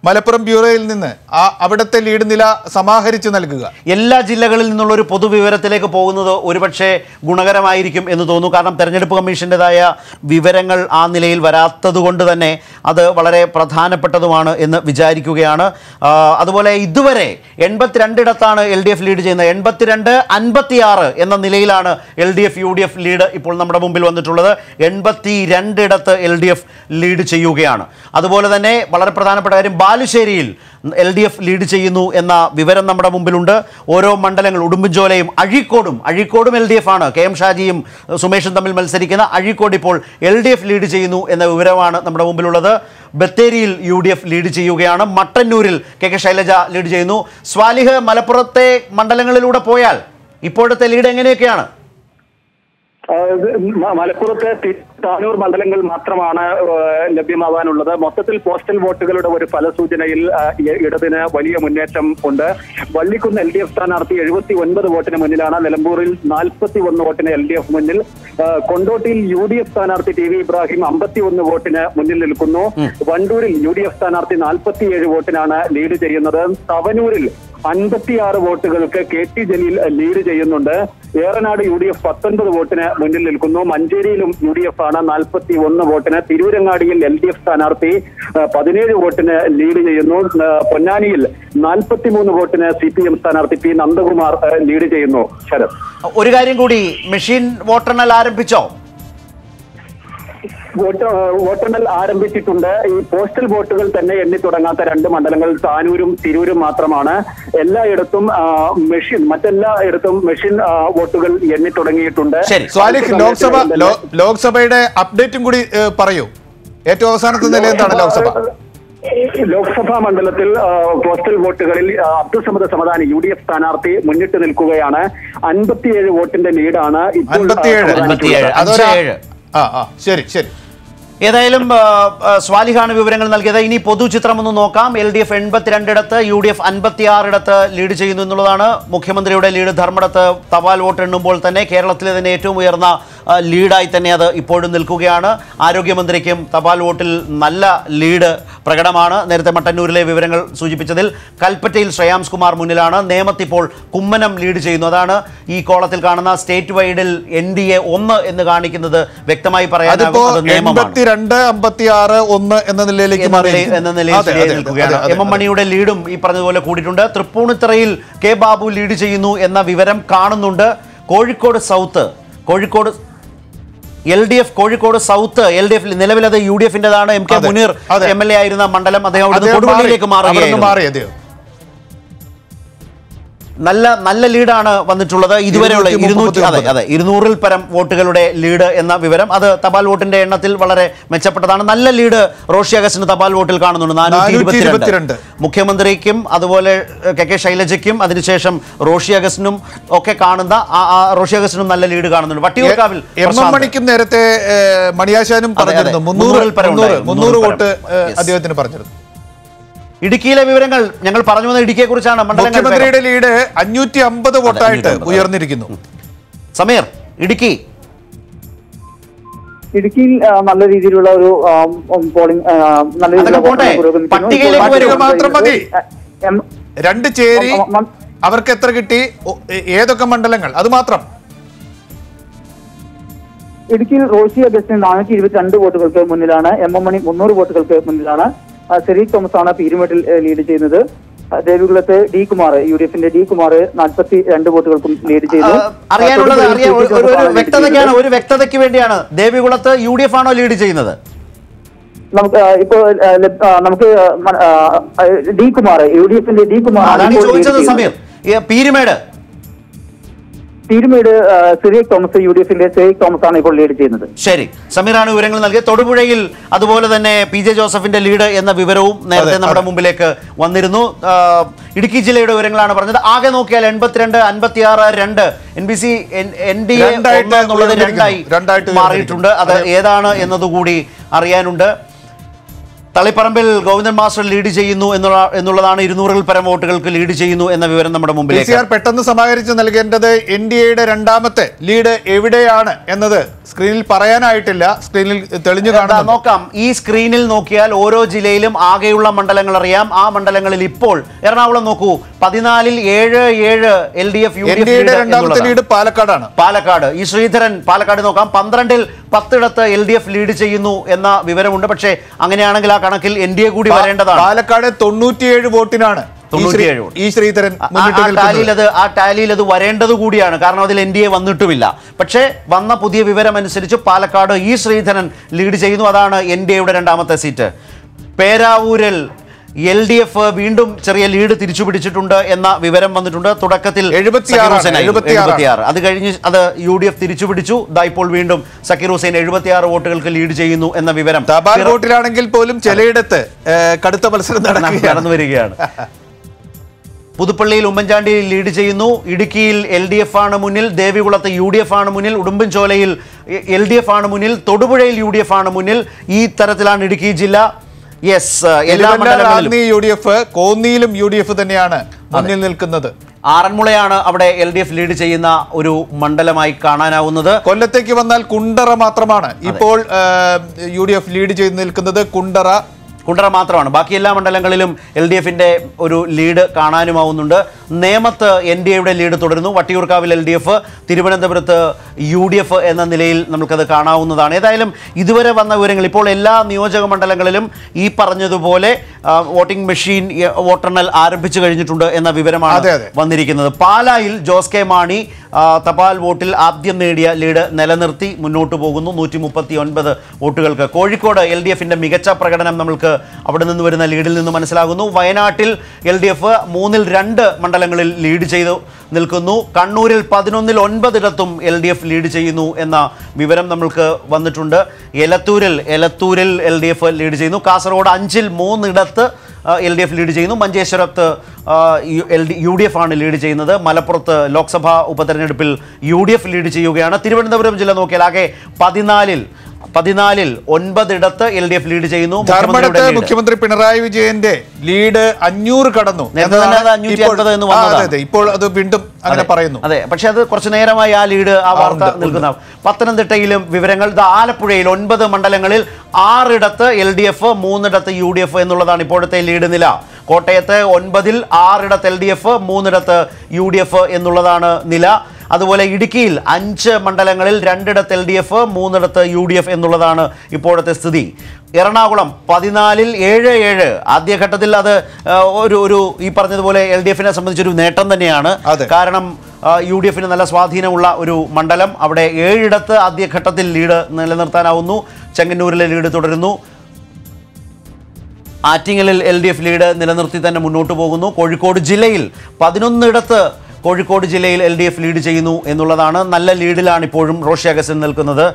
മലപ്പുറം ബ്യൂറോയിൽ നിന്ന് ആ അവിടുത്തെ ലീഡ് നില സമാഹരിച്ച് നൽകുക എല്ലാ ജില്ലകളിൽ നിന്നുള്ള ഒരു പൊതുവിവരത്തിലേക്ക് പോകുന്നത് ഒരുപക്ഷെ ഗുണകരമായിരിക്കും എന്ന് തോന്നുന്നു കാരണം തെരഞ്ഞെടുപ്പ് കമ്മീഷൻ്റെതായ വിവരങ്ങൾ ആ നിലയിൽ വരാത്തത് കൊണ്ട് തന്നെ അത് വളരെ പ്രധാനപ്പെട്ടതുമാണ് എന്ന് വിചാരിക്കുകയാണ് ആ, അതുപോലെ ഇതുവരെ എൺപത്തിരണ്ടിടത്താണ് എൽ ഡി എഫ് ലീഡ് ചെയ്യുന്നത് എൺപത്തിരണ്ട് അൻപത്തിയാറ് എന്ന നിലയിലാണ് L D F U D F lead ഇപ്പോൾ നമ്മുടെ മുമ്പിൽ വന്നിട്ടുള്ളത് എൺപത്തി രണ്ടിടത്ത് എൽ ഡി എഫ് ലീഡ് ചെയ്യുകയാണ് അതുപോലെ തന്നെ വളരെ പ്രധാനപ്പെട്ട കാര്യം ബാലുശ്ശേരിയിൽ എൽ ഡി എഫ് ലീഡ് ചെയ്യുന്നു എന്ന വിവരം നമ്മുടെ മുമ്പിലുണ്ട് ഓരോ മണ്ഡലങ്ങൾ ഉടുമ്പൻചോലയും അഴീക്കോടും അഴീക്കോടും എൽ ഡി എഫ് ആണ് കെ എം ഷാജിയും ഏഹ്, സുമേഷും തമ്മിൽ മത്സരിക്കുന്ന അഴീക്കോട് ഇപ്പോൾ എൽ ഡി എഫ് ലീഡ് ചെയ്യുന്നു എന്ന വിവരമാണ് നമ്മുടെ മുമ്പിലുള്ളത് ബത്തേരിയിൽ യു ഡി എഫ് ലീഡ് ചെയ്യുകയാണ് മട്ടന്നൂരിൽ കെ കെ ശൈലജ ലീഡ് ചെയ്യുന്നു സ്വാലിഹ് മലപ്പുറത്തെ മണ്ഡലങ്ങളിലൂടെ പോയാൽ ഇപ്പോഴത്തെ ലീഡ് എങ്ങനെയൊക്കെയാണ് ആ, ഇത് മ- മലപ്പുറത്തെ തി- താനൂർ മണ്ഡലങ്ങൾ മാത്രമാണ് ആ, ലഭ്യമാവാനുള്ളത് മൊത്തത്തിൽ പോസ്റ്റൽ വോട്ടുകളുടെ ഒരു ഫലസൂചനയിൽ ആ, ഇ- ഇടതിന് വലിയ മുന്നേറ്റം ഉണ്ട് വള്ളിക്കുന്ന് എൽ ഡി എഫ് സ്ഥാനാർത്ഥി എഴുപത്തി ഒൻപത് വോട്ടിന് മുന്നിലാണ് നിലമ്പൂരിൽ നാൽപ്പത്തി ഒന്ന് വോട്ടിന് എൽ ഡി എഫ് മുന്നിൽ ആ, കൊണ്ടോട്ടിയിൽ യു ഡി എഫ് സ്ഥാനാർത്ഥി ടി വി ഇബ്രാഹിം അമ്പത്തി ഒന്ന് വോട്ടിന് മുന്നിൽ നിൽക്കുന്നു വണ്ടൂരിൽ യു ഡി എഫ് സ്ഥാനാർത്ഥി നാൽപ്പത്തിയേഴ് വോട്ടിനാണ് ലീഡ് ചെയ്യുന്നത് തവനൂരിൽ അൻപത്തിയാറ് വോട്ടുകൾക്ക് കെ ടി ജലീൽ ലീഡ് ചെയ്യുന്നുണ്ട് ഏറനാട് യു ഡി എഫ് പത്തൊൻപത് വോട്ടിന് മുന്നിൽ നിൽക്കുന്നു മഞ്ചേരിയിലും യു ഡി എഫ് ആണ് നാൽപ്പത്തി ഒന്ന് വോട്ടിന് തിരൂരങ്ങാടിയിൽ എൽ ഡി എഫ് സ്ഥാനാർത്ഥി ആ, പതിനേഴ് വോട്ടിന് ലീഡ് ചെയ്യുന്നു ആ, പൊന്നാനിയിൽ നാൽപ്പത്തിമൂന്ന് വോട്ടിന് സി പി എം സ്ഥാനാർത്ഥി പി നന്ദകുമാർ ആ, ലീഡ് ചെയ്യുന്നു ശരത് ഒരു കാര്യം കൂടി മെഷീൻ വോട്ടെണ്ണൽ ആരംഭിച്ചോ വോട്ട് വോട്ടെണ്ണൽ ആരംഭിച്ചിട്ടുണ്ട് ഈ പോസ്റ്റൽ വോട്ടുകൾ തന്നെ എണ്ണി തുടങ്ങാത്ത രണ്ട് മണ്ഡലങ്ങൾ താനൂരും തിരൂരും മാത്രമാണ് എല്ലായിടത്തും ആ, മെഷീൻ മറ്റെല്ലായിടത്തും മെഷീൻ ആ, വോട്ടുകൾ എണ്ണി തുടങ്ങിയിട്ടുണ്ട് ശരി. സ്വാലിഹ് ലോക്സഭ ലോ- ലോക്സഭയുടെ അപ്ഡേറ്റും കൂടി ഏഹ്, പറയൂ ഏറ്റവും അവസാനത്തെ നില എന്താണ് ലോക്സഭ ലോക്സഭാ മണ്ഡലത്തിൽ ആ, പോസ്റ്റൽ വോട്ടുകളിൽ ആ, Abdussamad Samadani U D F സ്ഥാനാർത്ഥി മുന്നിട്ട് നിൽക്കുകയാണ് അൻപത്തിയേഴ് വോട്ടിന്റെ ലീഡാണ് ഇപ്പോൾ ആ, അൻപത്തിയേഴ് അൻപത്തിയേഴ്. അതൊരു അഞ്ച് ഏഴ്. ആ ആ ശരി ശരി ഏതായാലും ആ, ആ, സ്വാലിഹാണ് വിവരങ്ങൾ നൽകിയത് ഇനി പൊതുചിത്രം ഒന്ന് നോക്കാം എൽ ഡി എഫ് എൺപത്തിരണ്ടിടത്ത് യു ഡി എഫ് അൻപത്തിയാറിടത്ത് ലീഡ് ചെയ്യുന്നു എന്നുള്ളതാണ് മുഖ്യമന്ത്രിയുടെ ലീഡ് ധർമ്മടത്ത് തപാൽ വോട്ട് എണ്ണുമ്പോൾ തന്നെ കേരളത്തിലെ തന്നെ ഏറ്റവും ഉയർന്ന ആ, ലീഡായി തന്നെ അത് ഇപ്പോഴും നിൽക്കുകയാണ് ആരോഗ്യമന്ത്രിക്കും തപാൽ വോട്ടിൽ നല്ല ലീഡ് പ്രകടമാണ് നേരത്തെ മട്ടന്നൂരിലെ വിവരങ്ങൾ സൂചിപ്പിച്ചതിൽ കൽപ്പറ്റയിൽ ശ്രേയാംസ് കുമാർ മുന്നിലാണ് നേമത്തിപ്പോൾ കുമ്മനം ലീഡ് ചെയ്യുന്നു അതാണ് ഈ കോളത്തിൽ കാണുന്ന സ്റ്റേറ്റ് വൈഡിൽ എൻ ഡി എ ഒന്ന് എന്ന് കാണിക്കുന്നത് വ്യക്തമായി അതിപ്പോ പറയാനാകും അത് നിയമമാണ് എൺപത്തിരണ്ട് അമ്പത്തി ആറ് ഒന്ന് എന്ന നിലയിലേക്ക് എന്ന മാറി നിലയിൽ- എന്ന നിലയിൽ അതെ, ശരിയായി അതെ, നിൽക്കുകയാണ് അതെ, അതെ, എം എം മണിയുടെ ലീഡും ഈ പറഞ്ഞതുപോലെ കൂടിയിട്ടുണ്ട് തൃപ്പൂണിത്തറയിൽ കെ ബാബു ലീഡ് ചെയ്യുന്നു എന്ന വിവരം കാണുന്നുണ്ട് Kozhikode south Kozhikode L D F Kozhikode south L D F നിലവിലത് യു ഡി എഫിന്റേതാണ് എം കെ അതെ, മുനീർ അതെ. എം എൽ എ ആയിരുന്ന മണ്ഡലം അദ്ദേഹം അവിടുന്ന് അദ്ദേഹം കൊടുവള്ളിയിലേക്ക് മാറി. അവിടുന്ന് മാറുകയായിരുന്നു മാറി അദ്ദേഹം നല്ല നല്ല ലീഡാണ് വന്നിട്ടുള്ളത് ഇതുവരെയുള്ള ഇരുന്നൂറ്റി ഇരുന്നൂറ്റി അതെ മുപ്പത്തി അതെ ഇരുന്നൂറിൽ പരം വോട്ടുകളുടെ ലീഡ് എന്ന വിവരം അത് തപാൽ വോട്ടിന്റെ എണ്ണത്തിൽ വളരെ മെച്ചപ്പെട്ടതാണ് നല്ല ലീഡ് റോഷി അഗസ്റ്റിന് തപാൽ വോട്ടിൽ കാണുന്നുണ്ട് നാനൂറ്റി ഇരുപത്തിരണ്ട് 422. മുഖ്യമന്ത്രിക്കും അതുപോലെ ഏഹ്, കെ കെ ശൈലജയ്ക്കും അതിനുശേഷം റോഷി അഗസ്റ്റിനും ഒക്കെ കാണുന്ന ആ- ആ റോഷി അഗസ്റ്റിനും നല്ല ലീഡ് കാണുന്നുണ്ട് വട്ടിയൂർക്കാവിൽ എം എം പ്രശാന്ത്. മണിക്കും നേരത്തെ ഏഹ്, മണിയാശാനും അതെ, പറഞ്ഞിരുന്നു അതെ. മുന്നൂറ് മുന്നൂറിൽ പരം മുന്നൂറ് ഉണ്ടായിരുന്നു. മുന്നൂറ് മുന്നൂറിൽ വോട്ട് പരം. ഏഹ്, Yes. അദ്ദേഹത്തിന് പറഞ്ഞിരുന്നു ഇടുക്കിയിലെ വിവരങ്ങൾ ഞങ്ങൾ പറഞ്ഞു വന്ന ഇടുക്കിയെ കുറിച്ചാണ് മണ്ഡലങ്ങൾ മുഖ്യമന്ത്രിയുടെ ലീഡ് അഞ്ഞൂറ്റി അമ്പത് വോട്ടായിട്ട് 550. ഉയർന്നിരിക്കുന്നു സമീർ ഇടുക്കി ഇടുക്കിയിൽ ആ, നല്ല രീതിയിലുള്ള ഒരു ആ, ഉം, പോളിംഗ് ആ, നല്ല രീതിയിലുള്ള അതൊക്കെ പോട്ടെ. വോട്ടെണ്ണൽ പുരോഗമിക്കുന്നു. പട്ടികയിലേക്ക് ഇപ്പോൾ വരൂ. മാത്രം മതി. എം- രണ്ട് ചേരി മ- മ- അവർക്ക് എത്ര കിട്ടി ഒ- ഏ- ഏതൊക്കെ മണ്ഡലങ്ങൾ അത് മാത്രം ഇടുക്കിയിൽ റോഷി അഗസ്റ്റിൻ നാനൂറ്റി ഇരുപത്തിരണ്ട് വോട്ടുകൾക്ക് മുന്നിലാണ് എം എം മണി മുന്നൂറ് വോട്ടുകൾക്ക് മുന്നിലാണ് ആ, സെറീക് തോമസ് ആണ് പീരുമേട്ടിൽ ഏ, ലീഡ് ചെയ്യുന്നത് ആ, ദേവികുളത്ത് ഡി കുമാർ യു ഡി എഫിന്റെ ഡി കുമാർ നാൽപ്പത്തി രണ്ട് വോട്ടുകൾക്കും ലീഡ് ചെയ്തു ആ, അറിയാനുള്ളത് തൊടുപുഴയിൽ അറിയാൻ ഒരു- സി പി ഒരു ഒരു ജോസഫാണ് lead വ്യക്തതയ്ക്കാണ് ചെയ്യുന്നത്. ഒരു വ്യക്തതയ്ക്ക് വേണ്ടിയാണ് ദേവികുളത്ത് യു ഡി എഫ് ആണോ ലീഡ് ചെയ്യുന്നത് നമുക്ക് ആ, ഇപ്പോൾ ആ, ലഭ്- ആ, നമുക്ക് മ- ആ, ആ, ഡി കുമാർ യു ഡി എഫിന്റെ ഡി കുമാർ ആണ് അതാണ് ഈ ഇപ്പോൾ lead ചോദിച്ചത് ചെയ്യുന്നത്. സമീർ ഈ പീരുമേട് പീരുമേട് ആ, സിറിയക് തോമസ് യു ഡി എഫിന്റെ സിറിയക് തോമസ് ആണ് ഇപ്പോൾ ലീഡ് ചെയ്യുന്നത് ശരി സമീറാണ് വിവരങ്ങൾ നൽകിയത് തൊടുപുഴയിൽ അതുപോലെ തന്നെ പി ജെ ജോസഫിന്റെ ലീഡ് എന്ന വിവരവും നേരത്തെ അതെ, നമ്മുടെ അതെ. മുമ്പിലേക്ക് വന്നിരുന്നു ആ, ഇടുക്കി ജില്ലയുടെ വിവരങ്ങളാണ് പറഞ്ഞത് ആകെ നോക്കിയാൽ എൺപത്തിരണ്ട് അൻപത്തി ആറ് രണ്ട് N B C N D A രണ്ടായിട്ട് എന്നുള്ളത് ഉയർന്നിരിക്കുന്നു. രണ്ടായി രണ്ടായിട്ട് മാറിയിട്ടുണ്ട് അത് ഉയർന്നിരിക്കുന്നു. ഏതാണ് എന്നതുകൂടി അറിയാനുണ്ട് തളിപ്പറമ്പിൽ ഗോവിന്ദൻ മാസ്റ്റർ ലീഡ് ചെയ്യുന്നു എന്നുള്ള എന്നുള്ളതാണ് ഇരുന്നൂറിൽ പരം വോട്ടുകൾക്ക് ലീഡ് ചെയ്യുന്നു എന്ന വിവരം നമ്മുടെ പി സി മുമ്പിലേക്ക് ആർ പെട്ടെന്ന് സമാഹരിച്ച് നൽകേണ്ടത് എൻ ഡി എയുടെ രണ്ടാമത്തെ ലീഡ് എവിടെയാണ് എന്നത് സ്ക്രീനിൽ പറയാനായിട്ടില്ല സ്ക്രീനിൽ തെളിഞ്ഞു എന്താ കാണുന്നു നോക്കാം ഈ സ്ക്രീനിൽ നോക്കിയാൽ ഓരോ ജില്ലയിലും ആകെയുള്ള മണ്ഡലങ്ങൾ അറിയാം ആ മണ്ഡലങ്ങളിൽ ഇപ്പോൾ എറണാകുളം നോക്കൂ പതിനാലിൽ ഏഴ് ഏഴ് L D F U N D D F എയുടെ രണ്ടാമത്തെ ലീഡ് പാലക്കാടാണ് പാലക്കാട് ഈ ശ്രീധരൻ പാലക്കാട് നോക്കാം പന്ത്രണ്ടിൽ പത്തിടത്ത് എൽ ഡി എഫ് ലീഡ് ചെയ്യുന്നു എന്ന വിവരമുണ്ട് പക്ഷേ അങ്ങനെയാണെങ്കിൽ ആ കണക്കിൽ എൻ ഡി എ കൂടി വരേണ്ടതാണ് പാലക്കാട് തൊണ്ണൂറ്റിയേഴ് വോട്ടിനാണ് ഈ ശ്രീ- 97 വോട്ട്. ഈ ശ്രീധരൻ ആ- മുന്നിട്ട് ആ ടാലിയിൽ നിൽക്കുന്നത് അത് ആ ടാലിയിൽ അത് വരേണ്ടത് കൂടിയാണ് കാരണം അതിൽ എൻ ഡി എ വന്നിട്ടുമില്ല പക്ഷേ വന്ന പുതിയ വിവരം അനുസരിച്ച് പാലക്കാട് ഈ ശ്രീധരൻ ലീഡ് ചെയ്യുന്നു അതാണ് എൻ ഡി എയുടെ രണ്ടാമത്തെ സീറ്റ് പേരാവൂരിൽ എൽ ഡി എഫ് വീണ്ടും ചെറിയ ലീഡ് തിരിച്ചു പിടിച്ചിട്ടുണ്ട് എന്ന വിവരം വന്നിട്ടുണ്ട് തുടക്കത്തിൽ 76 സക്കീർ ഹുസൈനായിരുന്നു. 76. 76. അത് കഴിഞ്ഞ് അത് യു ഡി എഫ് തിരിച്ചു പിടിച്ചു ദാ ഇപ്പോൾ വീണ്ടും സക്കീർ ഹുസൈൻ എഴുപത്തിയാറ് വോട്ടുകൾക്ക് ലീഡ് ചെയ്യുന്നു എന്ന വിവരം തപാൽ പിറ- വോട്ടിലാണെങ്കിൽ പോലും ചിലയിടത്ത് ഏ, കടുത്ത മത്സരം നടക്കുകയാണ് നടന്നു വരികയാണ് പുതുപ്പള്ളിയിൽ ഉമ്മൻചാണ്ടി ലീഡ് ചെയ്യുന്നു ഇടുക്കിയിൽ എൽ ഡി എഫ് ആണ് മുന്നിൽ ദേവികുളത്ത് യു ഡി എഫ് ആണ് മുന്നിൽ ഉടുമ്പൻചോലയിൽ എൽ ഡി എഫ് ആണ് മുന്നിൽ തൊടുപുഴയിൽ യു ഡി എഫ് ആണ് മുന്നിൽ ഈ തരത്തിലാണ് ഇടുക്കി ജില്ല യെസ് എല്ലാ എലിവെല്ലാർ മണ്ഡലങ്ങളിലും റാന്നി യു ഡി എഫ് കോന്നിയിലും യു ഡി എഫ് തന്നെയാണ് മുന്നിൽ നിൽക്കുന്നത് ആറന്മുളയാണ് അവിടെ എൽ ഡി എഫ് ലീഡ് ചെയ്യുന്ന ഒരു മണ്ഡലമായി കാണാനാവുന്നത് കൊല്ലത്തേക്ക് വന്നാൽ കുണ്ടറ മാത്രമാണ് ഇപ്പോൾ യു ഡി എഫ് ലീഡ് ചെയ്ത് നിൽക്കുന്നത് കുണ്ടറ കുണ്ടറ മാത്രമാണ് ബാക്കി എല്ലാ മണ്ഡലങ്ങളിലും എൽ ഡി എഫിന്റെ ഒരു ലീഡ് കാണാനുമാവുന്നുണ്ട് നേമത്ത് എൻ ഡി എയുടെ ലീഡ് തുടരുന്നു വട്ടിയൂർക്കാവിൽ എൽ ഡി എഫ് തിരുവനന്തപുരത്ത് യു ഡി എഫ് എന്ന നിലയിൽ നമുക്കത് കാണാവുന്നതാണ് ഏതായാലും ഇതുവരെ വന്ന വിവരങ്ങൾ ഇപ്പോൾ എല്ലാ നിയോജക മണ്ഡലങ്ങളിലും ഈ പറഞ്ഞതുപോലെ ആ, വോട്ടിംഗ് മെഷീൻ എ, വോട്ടെണ്ണൽ ആരംഭിച്ചു കഴിഞ്ഞിട്ടുണ്ട് എന്ന വിവരമാണ് അതെ, അതെ. വന്നിരിക്കുന്നത് പാലായിൽ ജോസ് കെ മാണി ആ, തപാൽ വോട്ടിൽ ആദ്യം നേടിയ ലീഡ് നിലനിർത്തി മുന്നോട്ട് പോകുന്നു നൂറ്റി മുപ്പത്തി ഒൻപത് വോട്ടുകൾക്ക് കോഴിക്കോട് എൽ ഡി എഫിന്റെ മികച്ച പ്രകടനം നമ്മൾക്ക് അവിടെ നിന്ന് വരുന്ന ലീഡിൽ നിന്ന് മനസ്സിലാകുന്നു വയനാട്ടിൽ എൽ ഡി എഫ് മൂന്നിൽ രണ്ട് മണ്ഡലങ്ങളിൽ ലീഡ് ചെയ്തു നിൽക്കുന്നു കണ്ണൂരിൽ പതിനൊന്നിൽ ഒൻപതിടത്തും എൽ ഡി എഫ് ലീഡ് ചെയ്യുന്നു എന്ന വിവരം നമ്മൾക്ക് വന്നിട്ടുണ്ട് എലത്തൂരിൽ എലത്തൂരിൽ എൽ ഡി എഫ് ലീഡ് ചെയ്യുന്നു കാസർഗോഡ് അഞ്ചിൽ മൂന്നിടത്ത് എൽ ഡി എഫ് ലീഡ് ചെയ്യുന്നു മഞ്ചേശ്വരത്ത് ആ, യു- L D U D F ആണ് ലീഡ് ചെയ്യുന്നത് മലപ്പുറത്ത് ലോക്സഭാ ഉപതെരഞ്ഞെടുപ്പിൽ യു ഡി എഫ് ലീഡ് ചെയ്യുകയാണ് തിരുവനന്തപുരം ജില്ല നോക്കിയാൽ ആകെ പതിനാലിൽ പതിനാലിൽ ഒൻപതിടത്ത് എൽ ഡി എഫ് ലീഡ് ചെയ്യുന്നു മുഖ്യമന്ത്രിയുടെ ധർമ്മടത്ത് lead. മുഖ്യമന്ത്രി പിണറായി വിജയന്റെ ലീഡ് അഞ്ഞൂറ് കടന്നു നേരത്തെ തന്നെ അത് എന്നതാണ് 550 ഇപ്പോൾ- എന്ന് ആ, വന്നതാണ്. അതെ, അതെ. ഇപ്പോൾ അത് വീണ്ടും അങ്ങനെ അതെ. പറയുന്നു അതെ പക്ഷെ അത് കുറച്ചു നേരമായി ആ ലീഡ് ആ വാർത്ത ഉണ്ട്, ഉണ്ട്. നിൽക്കുന്ന പത്തനംതിട്ടയിലും വിവരങ്ങൾ ദാ ആലപ്പുഴയിൽ ഒൻപത് മണ്ഡലങ്ങളിൽ ആറിടത്ത് എൽ ഡി എഫ് മൂന്നിടത്ത് യു ഡി എഫ് എന്നുള്ളതാണ് ഇപ്പോഴത്തെ ലീഡ് നില കോട്ടയത്ത് ഒൻപതിൽ ആറിടത്ത് എൽ ഡി എഫ് മൂന്നിടത്ത് യു ഡി എഫ് എന്നുള്ളതാണ് നില അതുപോലെ ഇടുക്കിയിൽ അഞ്ച് മണ്ഡലങ്ങളിൽ രണ്ടിടത്ത് എൽ ഡി എഫ് മൂന്നിടത്ത് യു ഡി എഫ് എന്നുള്ളതാണ് ഇപ്പോഴത്തെ സ്ഥിതി എറണാകുളം പതിനാലിൽ ഏഴ് ഏഴ് ആദ്യഘട്ടത്തിൽ അത് ആ, ഒരു ഒരു ഈ പറഞ്ഞതുപോലെ എൽ ഡി എഫിനെ സംബന്ധിച്ചൊരു നേട്ടം തന്നെയാണ് അതെ. കാരണം യു ഡി എഫിന് നല്ല സ്വാധീനമുള്ള ഒരു മണ്ഡലം അവിടെ ഏഴിടത്ത് ആദ്യഘട്ടത്തിൽ ലീഡ് നിലനിർത്താനാവുന്നു ചെങ്ങന്നൂരിലെ ലീഡ് തുടരുന്നു ആറ്റിങ്ങലിൽ എൽ ഡി എഫ് ലീഡ് നിലനിർത്തി തന്നെ മുന്നോട്ട് പോകുന്നു കോഴിക്കോട് ജില്ലയിൽ പതിനൊന്നിടത്ത് കോഴിക്കോട് ജില്ലയിൽ എൽ ഡി എഫ് ലീഡ് ചെയ്യുന്നു എന്നുള്ളതാണ് നല്ല ലീഡിലാണ് ഇപ്പോഴും റോഷി അഗസ്റ്റിൻ നിൽക്കുന്നത്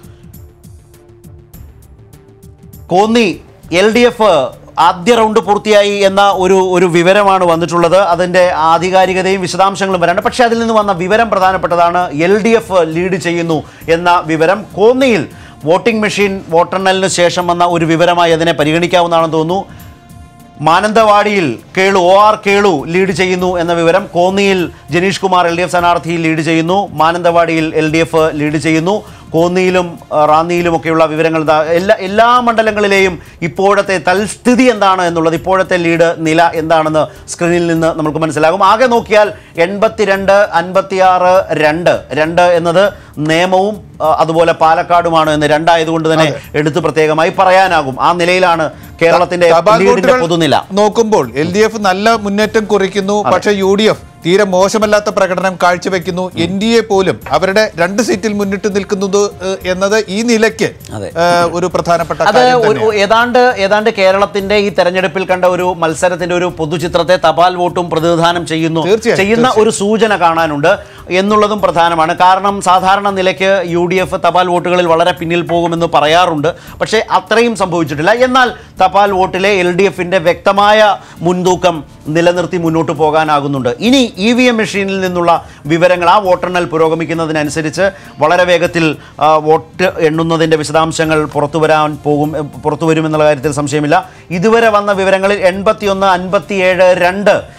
കോന്നി എൽ ഡി എഫ് ആദ്യ റൗണ്ട് പൂർത്തിയായി എന്ന ഒരു ഒരു വിവരമാണ് വന്നിട്ടുള്ളത് അതിൻ്റെ ആധികാരികതയും വിശദാംശങ്ങളും വരാണ്ട് പക്ഷേ അതിൽ നിന്ന് വന്ന വിവരം പ്രധാനപ്പെട്ടതാണ് എൽ ഡി എഫ് ലീഡ് ചെയ്യുന്നു എന്ന വിവരം കോന്നിയിൽ വോട്ടിംഗ് മെഷീൻ വോട്ടെണ്ണലിന് ശേഷം വന്ന ഒരു വിവരമായി അതിനെ പരിഗണിക്കാവുന്നതാണെന്ന് തോന്നുന്നു മാനന്തവാടിയിൽ Kelu O R Kelu lead ചെയ്യുന്നു എന്ന വിവരം കോന്നിയിൽ Janeesh Kumar L D F സ്ഥാനാർത്ഥി ലീഡ് ചെയ്യുന്നു മാനന്തവാടിയിൽ എൽ ഡി എഫ് ലീഡ് ചെയ്യുന്നു കോന്നിയിലും ആ, റാന്നിയിലുമൊക്കെയുള്ള വിവരങ്ങൾ ദാ എല്ലാ എല്ലാ മണ്ഡലങ്ങളിലെയും ഇപ്പോഴത്തെ തൽസ്ഥിതി എന്താണ് എന്നുള്ളത് ഇപ്പോഴത്തെ ലീഡ് നില എന്താണെന്ന് സ്ക്രീനിൽ നിന്ന് നമുക്ക് മനസ്സിലാകും ആകെ നോക്കിയാൽ എൺപത്തിരണ്ട് അൻപത്തിയാറ് രണ്ട് രണ്ട് എന്നത് നിയമവും ആ, അതുപോലെ പാലക്കാടുമാണ് എന്ന് രണ്ടായതുകൊണ്ട് തന്നെ എടുത്ത് പ്രത്യേകമായി പറയാനാകും ആ നിലയിലാണ് കേരളത്തിന്റെ തപാൽ ലീഡിന്റെ വോട്ടുകൾ പൊതുനില നോക്കുമ്പോൾ എൽ ഡി എഫ് നല്ല മുന്നേറ്റം കുറിക്കുന്നു പക്ഷേ യു ഡി എഫ് തീരെ മോശമല്ലാത്ത പ്രകടനം കാഴ്ചവെക്കുന്നു എൻ ഡി എ പോലും അവരുടെ രണ്ട് സീറ്റിൽ മുന്നിട്ട് നിൽക്കുന്നത് ഏഹ്, എന്നത് ഈ നിലയ്ക്ക് അതെ. ഏഹ്, ഒരു പ്രധാനപ്പെട്ട അത് കാര്യം ഒരു തന്നെയാണ്. ഏതാണ്ട് ഏതാണ്ട് കേരളത്തിന്റെ ഈ തെരഞ്ഞെടുപ്പിൽ കണ്ട ഒരു മത്സരത്തിന്റെ ഒരു പൊതുചിത്രത്തെ തപാൽ വോട്ടും പ്രതിനിധാനം ചെയ്യുന്നു തീർച്ചയായും, ചെയ്യുന്ന തീർച്ചയായും. ഒരു സൂചന കാണാനുണ്ട് എന്നുള്ളതും പ്രധാനമാണ് കാരണം സാധാരണ നിലയ്ക്ക് യു ഡി എഫ് തപാൽ വോട്ടുകളിൽ വളരെ പിന്നിൽ പോകുമെന്ന് പറയാറുണ്ട് പക്ഷേ അത്രയും സംഭവിച്ചിട്ടില്ല എന്നാൽ തപാൽ വോട്ടിലെ എൽ ഡി എഫിന്റെ വ്യക്തമായ മുൻതൂക്കം നിലനിർത്തി മുന്നോട്ട് പോകാനാകുന്നുണ്ട് ഇനി ഇ വി എം മെഷീനിൽ നിന്നുള്ള വിവരങ്ങൾ ആ വോട്ടെണ്ണൽ പുരോഗമിക്കുന്നതിനനുസരിച്ച് വളരെ വേഗത്തിൽ ആ, വോട്ട് എണ്ണുന്നതിൻ്റെ വിശദാംശങ്ങൾ പുറത്തു വരാൻ പോകും പുറത്തു വരുമെന്നുള്ള കാര്യത്തിൽ സംശയമില്ല ഇതുവരെ വന്ന വിവരങ്ങളിൽ എൺപത്തിയൊന്ന് അൻപത്തിയേഴ് രണ്ട്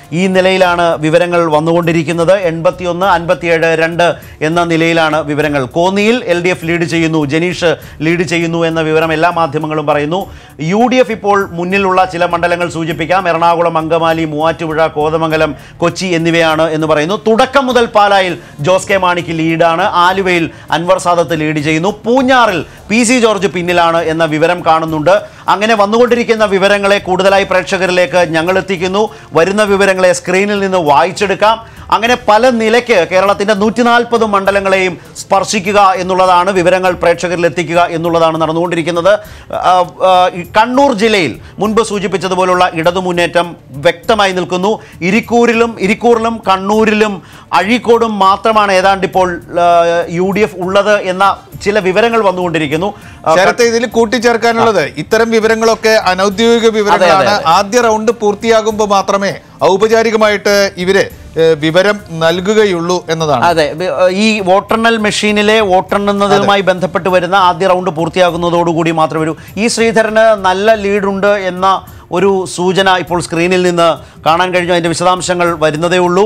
ഈ നിലയിലാണ് വിവരങ്ങൾ വന്നുകൊണ്ടിരിക്കുന്നത് എൺപത്തിയൊന്ന് അൻപത്തിയേഴ് രണ്ട് എന്ന നിലയിലാണ് വിവരങ്ങൾ കോന്നിയിൽ എൽ ഡി എഫ് ലീഡ് ചെയ്യുന്നു ജനീഷ് ലീഡ് ചെയ്യുന്നു എന്ന വിവരം എല്ലാ മാധ്യമങ്ങളും പറയുന്നു യു ഡി എഫ് ഇപ്പോൾ മുന്നിലുള്ള ചില മണ്ഡലങ്ങൾ സൂചിപ്പിക്കാം എറണാകുളം അങ്കമാലി മൂവാറ്റുപുഴ കോതമംഗലം കൊച്ചി എന്നിവയാണ് എന്ന് പറയുന്നു തുടക്കം മുതൽ പാലായിൽ ജോസ് കെ മാണിക്ക് ലീഡാണ് ആലുവയിൽ അൻവർ സാദത്ത് ലീഡ് ചെയ്യുന്നു പൂഞ്ഞാറിൽ പി സി ജോർജ് പിന്നിലാണ് എന്ന വിവരം കാണുന്നുണ്ട് അങ്ങനെ വന്നുകൊണ്ടിരിക്കുന്ന വിവരങ്ങളെ കൂടുതലായി പ്രേക്ഷകരിലേക്ക് ഞങ്ങൾ എത്തിക്കുന്നു വരുന്ന വിവരങ്ങളെ സ്ക്രീനിൽ നിന്ന് വായിച്ചെടുക്കാം അങ്ങനെ പല നിലയ്ക്ക് കേരളത്തിൻ്റെ നൂറ്റി നാൽപ്പത് മണ്ഡലങ്ങളെയും സ്പർശിക്കുക എന്നുള്ളതാണ് വിവരങ്ങൾ പ്രേക്ഷകരിൽ എത്തിക്കുക എന്നുള്ളതാണ് നടന്നുകൊണ്ടിരിക്കുന്നത് ആ, ആ, ഈ കണ്ണൂർ ജില്ലയിൽ മുൻപ് സൂചിപ്പിച്ചതുപോലുള്ള ഇടതുമുന്നേറ്റം വ്യക്തമായി നിൽക്കുന്നു ഇരിക്കൂരിലും ഇരിക്കൂറിലും കണ്ണൂരിലും അഴീക്കോടും മാത്രമാണ് ഏതാണ്ട് ഇപ്പോൾ യു ഡി എഫ് ഉള്ളത് എന്ന ചില വിവരങ്ങൾ വന്നുകൊണ്ടിരിക്കുന്നു ആ, നേരത്തെ ഇതിൽ കൂട്ടിച്ചേർക്കാനുള്ളത് ഇത്തരം വിവരങ്ങളൊക്കെ അനൗദ്യോഗിക വിവരങ്ങളാണ് അതെ. ആദ്യ റൗണ്ട് പൂർത്തിയാകുമ്പോൾ മാത്രമേ ഔപചാരികമായിട്ട് ഇവര് ഏഹ്, വിവരം നൽകുകയുള്ളൂ എന്നതാണ് അതെ ബ- ഈ വോട്ടെണ്ണൽ മെഷീനിലെ വോട്ടെണ്ണുന്നതുമായി ബന്ധപ്പെട്ട് വരുന്ന ആദ്യ റൗണ്ട് പൂർത്തിയാകുന്നതോടുകൂടി മാത്രമേ വരൂ ഈ ശ്രീധരന് നല്ല ലീഡുണ്ട് എന്ന ഒരു സൂചന ഇപ്പോൾ സ്ക്രീനിൽ നിന്ന് കാണാൻ കഴിഞ്ഞു അതിൻ്റെ വിശദാംശങ്ങൾ വരുന്നതേ ഉള്ളൂ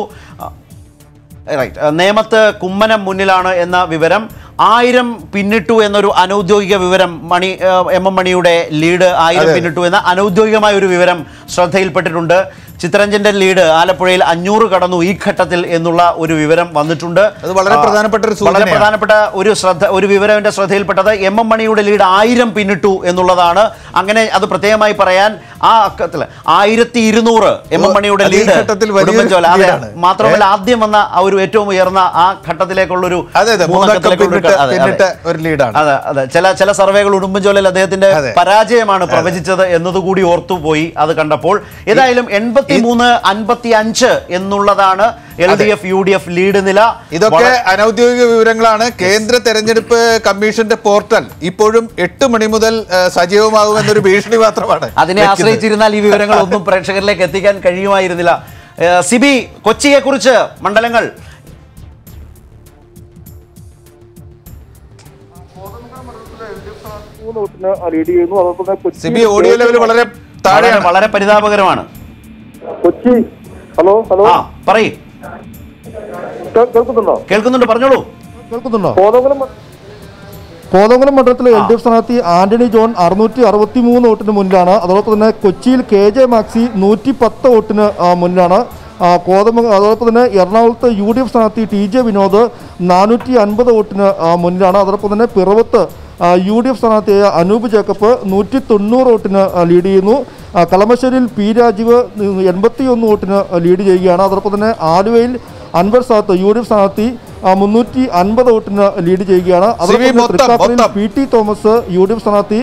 റൈറ്റ് നേമത്ത് കുമ്മനം മുന്നിലാണ് എന്ന വിവരം ആയിരം പിന്നിട്ടു എന്നൊരു അനൗദ്യോഗിക വിവരം മണി ഏഹ്, എം എം മണിയുടെ ലീഡ് ആയിരം അതെ. പിന്നിട്ടു എന്ന അനൗദ്യോഗികമായ ഒരു വിവരം ശ്രദ്ധയിൽപ്പെട്ടിട്ടുണ്ട് ചിത്രരഞ്ജന്റെ ലീഡ് ആലപ്പുഴയിൽ അഞ്ഞൂറ് കടന്നു ഈ ഘട്ടത്തിൽ എന്നുള്ള ഒരു വിവരം വന്നിട്ടുണ്ട് അത് വളരെ ആ, പ്രധാനപ്പെട്ട ഒരു വളരെ സൂചനയാണ്. പ്രധാനപ്പെട്ട ഒരു ശ്രദ്ധ ഒരു വിവരം എൻ്റെ ശ്രദ്ധയിൽപ്പെട്ടത് എം എം മണിയുടെ ലീഡ് ആയിരം പിന്നിട്ടു എന്നുള്ളതാണ് അങ്ങനെ അത് പ്രത്യേകമായി പറയാൻ ആ അക്കത്തിൽ ആയിരത്തി ഇരുന്നൂറ് എം എം മണിയുടെ അത് ഈ ലീഡ് ഘട്ടത്തിൽ വലിയൊരു ഉടുമ്പൻചോല അതെ ലീഡാണ്. മാത്രമല്ല ആദ്യം വന്ന ആ ഒരു ഏറ്റവും ഉയർന്ന ആ ഘട്ടത്തിലേക്കുള്ളൊരു അതെ അതെ മൂന്നക്കം മൂന്നക്കത്തിലേക്കുള്ള പിന്നിട്ട് അതെ, അതെ. പിന്നിട്ട ഒരു ലീഡാണ് അതെ അതെ ചില ചില സർവേകൾ ഉടുമ്പൻചോലയിൽ അദ്ദേഹത്തിന്റെ അതെ. പരാജയമാണ് പ്രവചിച്ചത് എന്നതുകൂടി ഓർത്തുപോയി അത് കണ്ടപ്പോൾ ഏതായാലും എൺപത്തി മൂന്ന് അൻപത്തി അഞ്ച് എന്നുള്ളതാണ് L D F U D F lead നില ഇതൊക്കെ വള- അനൗദ്യോഗിക വിവരങ്ങളാണ് കേന്ദ്ര തെരഞ്ഞെടുപ്പ് കമ്മീഷന്റെ പോർട്ടൽ ഇപ്പോഴും എട്ട് മണി മുതൽ ഏഹ്, സജീവമാകുമെന്നൊരു ഭീഷണി മാത്രമാണ് അതിനെ വെക്കുന്നത്. ആശ്രയിച്ചിരുന്നാൽ ഈ വിവരങ്ങൾ ഒന്നും പ്രേക്ഷകരിലേക്ക് എത്തിക്കാൻ കഴിയുമായിരുന്നില്ല ഏഹ് സിബി കൊച്ചിയെ കുറിച്ച് മണ്ഡലങ്ങൾ മൂന്ന് വോട്ടിന് ലീഡ് ചെയ്യുന്നു അതോടൊപ്പം തന്നെ കൊച്ചി സിബി ഓഡിയോ ലെവൽ വളരെ വളരെ താഴെയാണ് വളരെ പരിതാപകരമാണ് കൊച്ചി ഹലോ ഹലോ ആ പറയ് കേ- കേൾക്കുന്നുണ്ടോ കേൾക്കുന്നുണ്ട് പറഞ്ഞോളൂ കേൾക്കുന്നുണ്ടോ കോതമംഗലം മ- കോതമംഗലം മണ്ഡലത്തിലെ എൽ ഡി എഫ് സ്ഥാനാർത്ഥി ആന്റണി ജോൺ അറുന്നൂറ്റി അറുപത്തി മൂന്ന് വോട്ടിന് മുന്നിലാണ് അതോടൊപ്പം തന്നെ കൊച്ചിയിൽ കെ ജെ മാക്സി നൂറ്റി പത്ത് വോട്ടിന് ആ, മുന്നിലാണ് ആ, കോതമംഗലം അതോടൊപ്പം തന്നെ എറണാകുളത്ത് യു ഡി എഫ് സ്ഥാനാർത്ഥി ടി ജെ വിനോദ് നാനൂറ്റി അൻപത് വോട്ടിന് ആ, മുന്നിലാണ് അതോടൊപ്പം തന്നെ പിറവത്ത് ആ, യു ഡി എഫ് സ്ഥാനാർത്ഥിയായ അനൂപ് ജേക്കബ് നൂറ്റി തൊണ്ണൂറ് വോട്ടിന് ആ, ലീഡ് ചെയ്യുന്നു ആ, കളമശ്ശേരിയിൽ പി രാജീവ് എൺപത്തി ഒന്ന് വോട്ടിന് ലീഡ് ചെയ്യുകയാണ് അതോടൊപ്പം തന്നെ ആലുവയിൽ Anwar Sadath U D F സ്ഥാനാർത്ഥി മുന്നൂറ്റി അൻപത് വോട്ടിന് ലീഡ് ചെയ്യുകയാണ് അതോടൊപ്പം തന്നെ മൊത്തം, തൃക്കാക്കരയിൽ മൊത്തം. P T Thomas U D F സ്ഥാനാർത്ഥി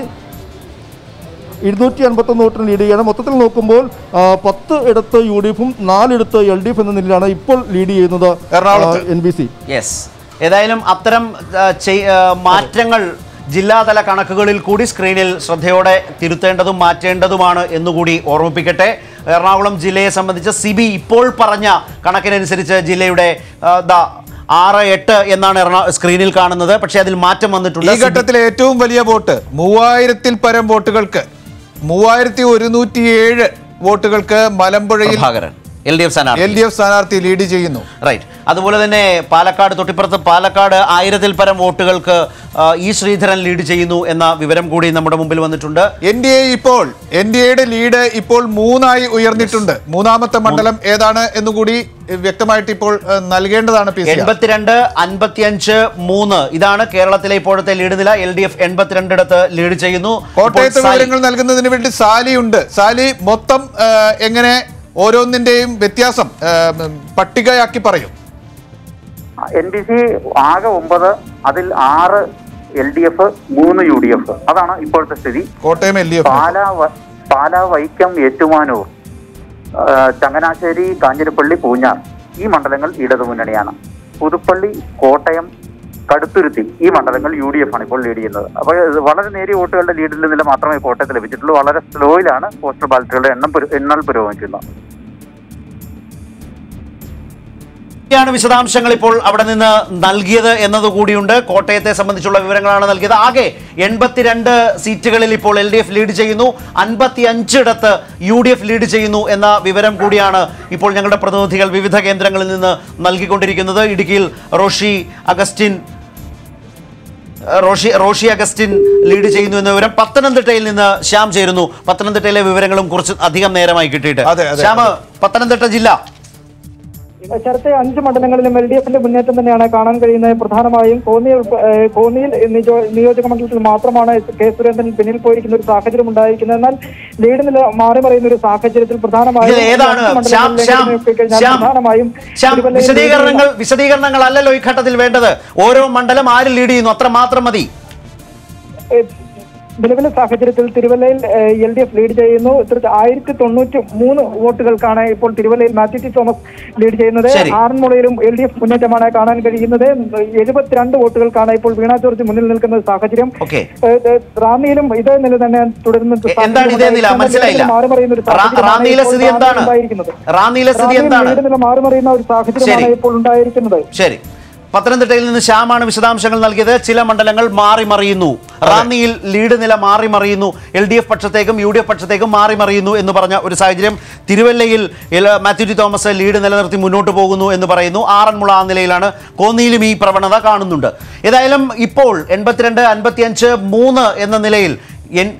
ഇരുന്നൂറ്റി അൻപത്തൊന്ന് വോട്ടിന് ലീഡ് ചെയ്യാണ് മൊത്തത്തിൽ നോക്കുമ്പോൾ ആ, പത്ത് ഇടത്ത് യു ഡി എഫും നാലിടത്ത് എൽ ഡി എഫ് എന്ന നിലയിലാണ് ഇപ്പോൾ ലീഡ് ചെയ്യുന്നത് എറണാകുളത്ത്. എൻ ബി സി യെസ് ഏതായാലും അത്തരം ആ, ചെയ്- ആ, മാറ്റങ്ങൾ ജില്ലാതല കണക്കുകളിൽ കൂടി സ്ക്രീനിൽ ശ്രദ്ധയോടെ തിരുത്തേണ്ടതും മാറ്റേണ്ടതുമാണ് എന്നുകൂടി ഓർമ്മിപ്പിക്കട്ടെ എറണാകുളം ജില്ലയെ സംബന്ധിച്ച് സിബി ഇപ്പോൾ പറഞ്ഞ കണക്കിനനുസരിച്ച് ജില്ലയുടെ ആ, ദാ ആറ് എട്ട് എന്നാണ് എറണാ സ്ക്രീനിൽ കാണുന്നത് പക്ഷേ അതിൽ മാറ്റം വന്നിട്ടുണ്ട് ഈ ഘട്ടത്തിലെ ഏറ്റവും വലിയ വോട്ട് മൂവായിരത്തിൽ പരം വോട്ടുകൾക്ക് മൂവായിരത്തി ഒരുന്നൂറ്റി ഏഴ് വോട്ടുകൾക്ക് മലമ്പുഴയിൽ പ്രഭാകരൻ എൽ ഡി എഫ് സ്ഥാനാർത്ഥി എൽ ഡി എഫ് സ്ഥാനാർത്ഥി ലീഡ് ചെയ്യുന്നു റൈറ്റ് അതുപോലെ തന്നെ പാലക്കാട് തൊട്ടിപ്പുറത്ത് പാലക്കാട് ആയിരത്തിൽ പരം വോട്ടുകൾക്ക് ആ, ഇ ശ്രീധരൻ ലീഡ് ചെയ്യുന്നു എന്ന വിവരം കൂടി നമ്മുടെ മുമ്പിൽ വന്നിട്ടുണ്ട് എൻ ഡി എ ഇപ്പോൾ എൻ ഡി എയുടെ ലീഡ് ഇപ്പോൾ മൂന്നായി ഉയർന്നിട്ടുണ്ട് മൂന്നാമത്തെ മണ്ഡലം ഏതാണ് എന്നുകൂടി ഏഹ്, വ്യക്തമായിട്ട് ഇപ്പോൾ ഏഹ്, നൽകേണ്ടതാണ് പി സി ആർ. എൺപത്തിരണ്ട് അൻപത്തിയഞ്ച് മൂന്ന് ഇതാണ് കേരളത്തിലെ ഇപ്പോഴത്തെ ലീഡ് നില എൽ ഡി എഫ് എൺപത്തിരണ്ടിടത്ത് ലീഡ് ചെയ്യുന്നു കോട്ടയത്ത് ഇപ്പോൾ സായി- വിവരങ്ങൾ നൽകുന്നതിന് വേണ്ടി സാലി ഉണ്ട് സാലി മൊത്തം ഏഹ്, എങ്ങനെ ഓരോന്നിന്റെയും വ്യത്യാസം ഏഹ്, പട്ടികയാക്കി പറയും എൻ ഡി സി ആകെ ഒമ്പത് അതിൽ ആറ് എൽ ഡി എഫ് മൂന്ന് യു ഡി എഫ് അതാണ് ഇപ്പോഴത്തെ സ്ഥിതി Kottayam L D F Pala വ- പാലാ വൈക്കം ഏറ്റുമാനൂർ ആ, ചങ്ങനാശ്ശേരി കാഞ്ഞിരപ്പള്ളി പൂഞ്ഞാർ ഈ മണ്ഡലങ്ങൾ ഇടതുമുന്നണിയാണ് പുതുപ്പള്ളി കോട്ടയം കടുത്തുരുത്തി ഈ മണ്ഡലങ്ങൾ യു ഡി എഫ് ആണ് ഇപ്പോൾ ലീഡ് ചെയ്യുന്നത് അപ്പോൾ ഇത് വളരെ നേരിയ വോട്ടുകളുടെ ലീഡിൽ നില മാത്രമേ കോട്ടയത്ത് ലഭിച്ചിട്ടുള്ളൂ വളരെ സ്ലോയിലാണ് പോസ്റ്റൽ ബാലറ്റുകളുടെ എണ്ണം പുര- എണ്ണൽ പുരോഗമിക്കുന്നത് ാണ് വിശദാംശങ്ങൾ ഇപ്പോൾ അവിടെ നിന്ന് നൽകിയത് എന്നതുകൂടിയുണ്ട് കോട്ടയത്തെ സംബന്ധിച്ചുള്ള വിവരങ്ങളാണ് നൽകിയത് ആകെ എൺപത്തിരണ്ട് സീറ്റുകളിൽ ഇപ്പോൾ എൽ ഡി എഫ് ലീഡ് ചെയ്യുന്നു അൻപത്തി അഞ്ചിടത്ത് യു ഡി എഫ് ലീഡ് ചെയ്യുന്നു എന്ന വിവരം കൂടിയാണ് ഇപ്പോൾ ഞങ്ങളുടെ പ്രതിനിധികൾ വിവിധ കേന്ദ്രങ്ങളിൽ നിന്ന് നൽകിക്കൊണ്ടിരിക്കുന്നത് ഇടുക്കിയിൽ റോഷി അഗസ്റ്റിൻ റോഷി റോഷി അഗസ്റ്റിൻ ലീഡ് ചെയ്യുന്നു എന്ന വിവരം പത്തനംതിട്ടയിൽ നിന്ന് ശ്യാം ചേരുന്നു പത്തനംതിട്ടയിലെ വിവരങ്ങളും കുറച്ച് അധികം നേരമായി കിട്ടിയിട്ട് അതെ, അതെ, ശ്യാം പത്തനംതിട്ട ജില്ല ശരത്തെ അഞ്ച് മണ്ഡലങ്ങളിലും എൽ ഡി എഫിന്റെ മുന്നേറ്റം തന്നെയാണ് കാണാൻ കഴിയുന്നത് പ്രധാനമായും കോന്നി ഉൾപ്പ- ഏഹ് കോന്നിയിൽ നിജോ- നിയോജക മണ്ഡലത്തിൽ മാത്രമാണ് കെ സുരേന്ദ്രൻ പിന്നിൽ പോയിരിക്കുന്ന ഒരു സാഹചര്യം ഉണ്ടായിരിക്കുന്നത് എന്നാൽ ലീഡ് നില മാറി മറിയുന്ന ഒരു സാഹചര്യത്തിൽ പ്രധാനമായും ഇതിൽ ഏതാണ് ഈ അഞ്ച് ശ്യാം ശ്യാം മണ്ഡലങ്ങളിലേക്ക് നോക്കിക്കഴിഞ്ഞാൽ ശ്യാം പ്രധാനമായും ശ്യാം തിരുവല്ലയിൽ വിശദീകരണങ്ങൾ വിശദീകരണങ്ങൾ അല്ലല്ലോ ഈ ഘട്ടത്തിൽ വേണ്ടത് ഓരോ മണ്ഡലം ആര് ലീഡ് ചെയ്യുന്നു അത്ര മാത്രം മതി ഏഹ് നിലവിലെ സാഹചര്യത്തിൽ തിരുവല്ലയിൽ എൽ ഡി എഫ് ലീഡ് ചെയ്യുന്നു ഇത്തരത്തിൽ ആയിരത്തി തൊണ്ണൂറ്റി മൂന്ന് വോട്ടുകൾക്കാണ് ഇപ്പോൾ തിരുവല്ലയിൽ മാത്യു ടി തോമസ് ലീഡ് ചെയ്യുന്നത് ശരി. ആറന്മുളയിലും എൽ ഡി എഫ് മുന്നേറ്റമാണ് കാണാൻ കഴിയുന്നത് എഴുപത്തിരണ്ട് വോട്ടുകൾക്കാണ് ഇപ്പോൾ വീണ ജോർജ് മുന്നിൽ നിൽക്കുന്ന സാഹചര്യം ഓക്കെ ഏഹ് ഏഹ് റാന്നിയിലും ഇതേ നില തന്നെ തുടരുന്ന എ- എന്താണ് ഇതേ നില മനസ്സിലായില്ല മാറി മറിയുന്ന ഒരു റാ- സാഹചര്യമാണ് റാന്നിയിലെ ഇപ്പോൾ സ്ഥിതി എന്താണ് ഉണ്ടായിരിക്കുന്നത്. റാന്നിയിലെ സ്ഥിതി റാന്നിയിൽ എന്താണ് ലീഡ് നില മാറി മറിയുന്ന ഒരു സാഹചര്യമാണ് ശരി. ഇപ്പോൾ ഉണ്ടായിരിക്കുന്നത് ശരി പത്തനംതിട്ടയിൽ നിന്ന് ശ്യാമാണ് വിശദാംശങ്ങൾ നൽകിയത് ചില മണ്ഡലങ്ങൾ മാറി മറിയുന്നു റാന്നിയിൽ ലീഡ് നില മാറി മറിയുന്നു എൽ ഡി എഫ് പക്ഷത്തേക്കും യു ഡി എഫ് പക്ഷത്തേക്കും മാറി മറിയുന്നു എന്ന് പറഞ്ഞ ഒരു സാഹചര്യം തിരുവല്ലയിൽ എൽ- മാത്യു ടി തോമസ് ലീഡ് നിലനിർത്തി മുന്നോട്ട് പോകുന്നു എന്ന് പറയുന്നു ആറന്മുള ആ നിലയിലാണ് കോന്നിയിലും ഈ പ്രവണത കാണുന്നുണ്ട് ഏതായാലും ഇപ്പോൾ എൺപത്തിരണ്ട് അൻപത്തിയഞ്ച് മൂന്ന് എന്ന നിലയിൽ N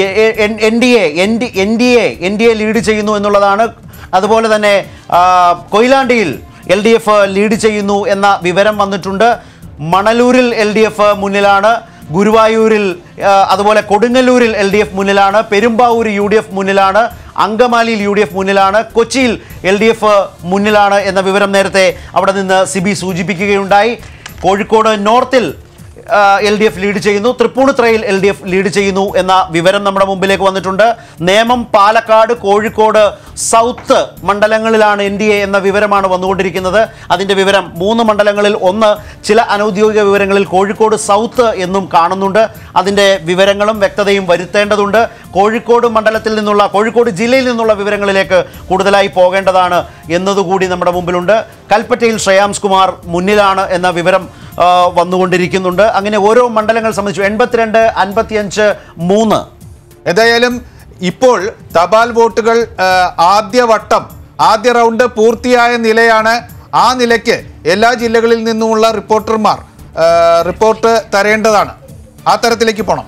N D A N D N D A N D A lead ചെയ്യുന്നു എന്നുള്ളതാണ് അതുപോലെ തന്നെ ആ, കൊയിലാണ്ടിയിൽ എൽ ഡി എഫ് ലീഡ് ചെയ്യുന്നു എന്ന വിവരം വന്നിട്ടുണ്ട് മണലൂരിൽ എൽ ഡി എഫ് മുന്നിലാണ് ഗുരുവായൂരിൽ ആ, അതുപോലെ കൊടുങ്ങല്ലൂരിൽ എൽ ഡി എഫ് മുന്നിലാണ് പെരുമ്പാവൂർ യു ഡി എഫ് മുന്നിലാണ് അങ്കമാലിയിൽ യു ഡി എഫ് മുന്നിലാണ് കൊച്ചിയിൽ എൽ ഡി എഫ് മുന്നിലാണ് എന്ന വിവരം നേരത്തെ അവിടെ നിന്ന് സിബി സൂചിപ്പിക്കുകയുണ്ടായി കോഴിക്കോട് നോർത്തിൽ എൽ ഡി എഫ് ലീഡ് ചെയ്യുന്നു തൃപ്പൂണിത്രയിൽ എൽ ഡി എഫ് ലീഡ് ചെയ്യുന്നു എന്ന വിവരം നമ്മുടെ മുമ്പിലേക്ക് വന്നിട്ടുണ്ട് നേമം പാലക്കാട് കോഴിക്കോട് സൗത്ത് മണ്ഡലങ്ങളിലാണ് എൻ ഡി എ എന്ന വിവരമാണ് വന്നുകൊണ്ടിരിക്കുന്നത് അതിൻ്റെ വിവരം മൂന്ന് മണ്ഡലങ്ങളിൽ ഒന്ന് ചില അനൗദ്യോഗിക വിവരങ്ങളിൽ കോഴിക്കോട് സൗത്ത് എന്നും കാണുന്നുണ്ട് അതിൻ്റെ വിവരങ്ങളും വ്യക്തതയും വരുത്തേണ്ടതുണ്ട് കോഴിക്കോട് മണ്ഡലത്തിൽ നിന്നുള്ള കോഴിക്കോട് ജില്ലയിൽ നിന്നുള്ള വിവരങ്ങളിലേക്ക് കൂടുതലായി പോകേണ്ടതാണ് എന്നതുകൂടി നമ്മുടെ മുമ്പിലുണ്ട് കൽപ്പറ്റയിൽ ശ്രേയാംസ് കുമാർ മുന്നിലാണ് എന്ന വിവരം ആ, വന്നുകൊണ്ടിരിക്കുന്നുണ്ട് അങ്ങനെ ഓരോ മണ്ഡലങ്ങൾ സംബന്ധിച്ചു എൺപത്തിരണ്ട് അൻപത്തിയഞ്ച് മൂന്ന് ഏതായാലും ഇപ്പോൾ തപാൽ വോട്ടുകൾ ആ, ആദ്യ വട്ടം ആദ്യ റൗണ്ട് പൂർത്തിയായ നിലയാണ് ആ നിലയ്ക്ക് എല്ലാ ജില്ലകളിൽ നിന്നുമുള്ള റിപ്പോർട്ടർമാർ ആ, റിപ്പോർട്ട് തരേണ്ടതാണ് ആ തരത്തിലേക്ക് പോകണം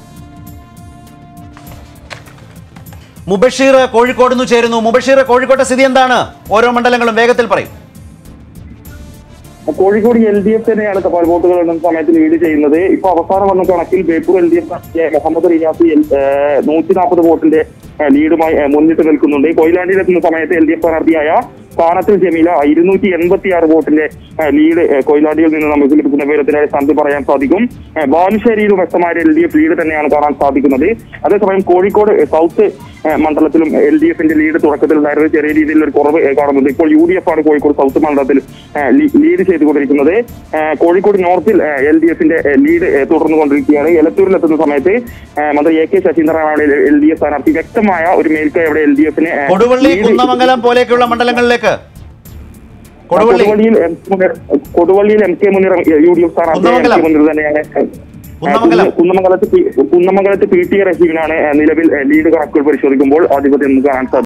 മുബഷീർ കോഴിക്കോട് നിന്ന് ചേരുന്നു മുബഷീർ കോഴിക്കോട്ടെ സ്ഥിതി എന്താണ് ഓരോ മണ്ഡലങ്ങളും വേഗത്തിൽ പറയും കോഴിക്കോട് എൽ ഡി എഫ് തന്നെയാണ് തപാൽ വോട്ടുകൾ എണ്ണുന്ന സമയത്ത് ലീഡ് ചെയ്യുന്നത് ഇപ്പൊ അവസാനം വന്ന കണക്കിൽ ബേപ്പൂർ എൽ ഡി എഫ് നടത്തിയ മുഹമ്മദ് റിയാസി നൂറ്റി നാൽപ്പത് വോട്ടിന്റെ ഏഹ്, ലീഡുമായി ഏഹ്, മുന്നിട്ട് നിൽക്കുന്നുണ്ട് കൊയിലാണ്ടിയിൽ എത്തുന്ന സമയത്ത് എൽ ഡി എഫ് സ്ഥാനാർത്ഥിയായ സ്ഥാനത്തിൽ ജമീല ഇരുന്നൂറ്റി എൺപത്തി ആറ് വോട്ടിന്റെ ഏഹ്, ലീഡ് ഏഹ്, കൊയിലാണ്ടിയിൽ നിന്ന് നമുക്ക് ലഭിക്കുന്ന വിവരത്തിന്റെ അടിസ്ഥാനത്തിൽ പറയാൻ സാധിക്കും ഏഹ്, ബാലുശ്ശേരിയിലും വ്യക്തമായ എൽ ഡി എഫ് ലീഡ് തന്നെയാണ് കാണാൻ സാധിക്കുന്നത് അതേസമയം കോഴിക്കോട് ഏഹ്, സൗത്ത് ഏഹ്, മണ്ഡലത്തിലും എൽ ഡി എഫിന്റെ ലീഡ് തുടക്കത്തിൽ ഉണ്ടായിരുന്നത് ചെറിയ രീതിയിൽ ഒരു കുറവ് ഏഹ്, കാണുന്നുണ്ട് ഇപ്പോൾ യു ഡി എഫ് ആണ് കോഴിക്കോട് സൗത്ത് മണ്ഡലത്തിൽ ഏഹ്, ലീ- ലീഡ് ചെയ്തുകൊണ്ടിരിക്കുന്നത് ഏഹ്, കോഴിക്കോട് നോർത്തിൽ എൽ ഡി എഫിന്റെ ലീഡ് ഏഹ്, തുടർന്നുകൊണ്ടിരിക്കുകയാണ് എലത്തൂരിൽ എത്തുന്ന സമയത്ത് ഏഹ്, മന്ത്രി എ കെ ശശീന്ദ്രനാണ് എൽ ഡി എഫ് സ്ഥാനാർത്ഥി വ്യക്തമായ ഒരു മേൽക്കൈ അവിടെ എൽ ഡി എഫിന് കൊടുവള്ളി കുന്നമംഗലം പോലെയൊക്കെയുള്ള മണ്ഡലങ്ങളിലേക്ക് കൊടുവള്ളി കൊടുവള്ളിയിൽ എം കെ മുനീർ- കൊടുവള്ളിയിൽ M K Muneer U D F സ്ഥാനാർത്ഥി എം കുന്നമംഗലം. കെ മുനീർ തന്നെയാണ് കുന്നമംഗലം. കുന്നമംഗലത്ത് പി- കുന്നമംഗലത്ത് പി ടി എ റഹീമിനാണ് ഏഹ്, നിലവിൽ ഏഹ്, ലീഡ് കണക്കുകൾ പരിശോധിക്കുമ്പോൾ ആധിപത്യം നമുക്ക് കാണാൻ സാധിക്കും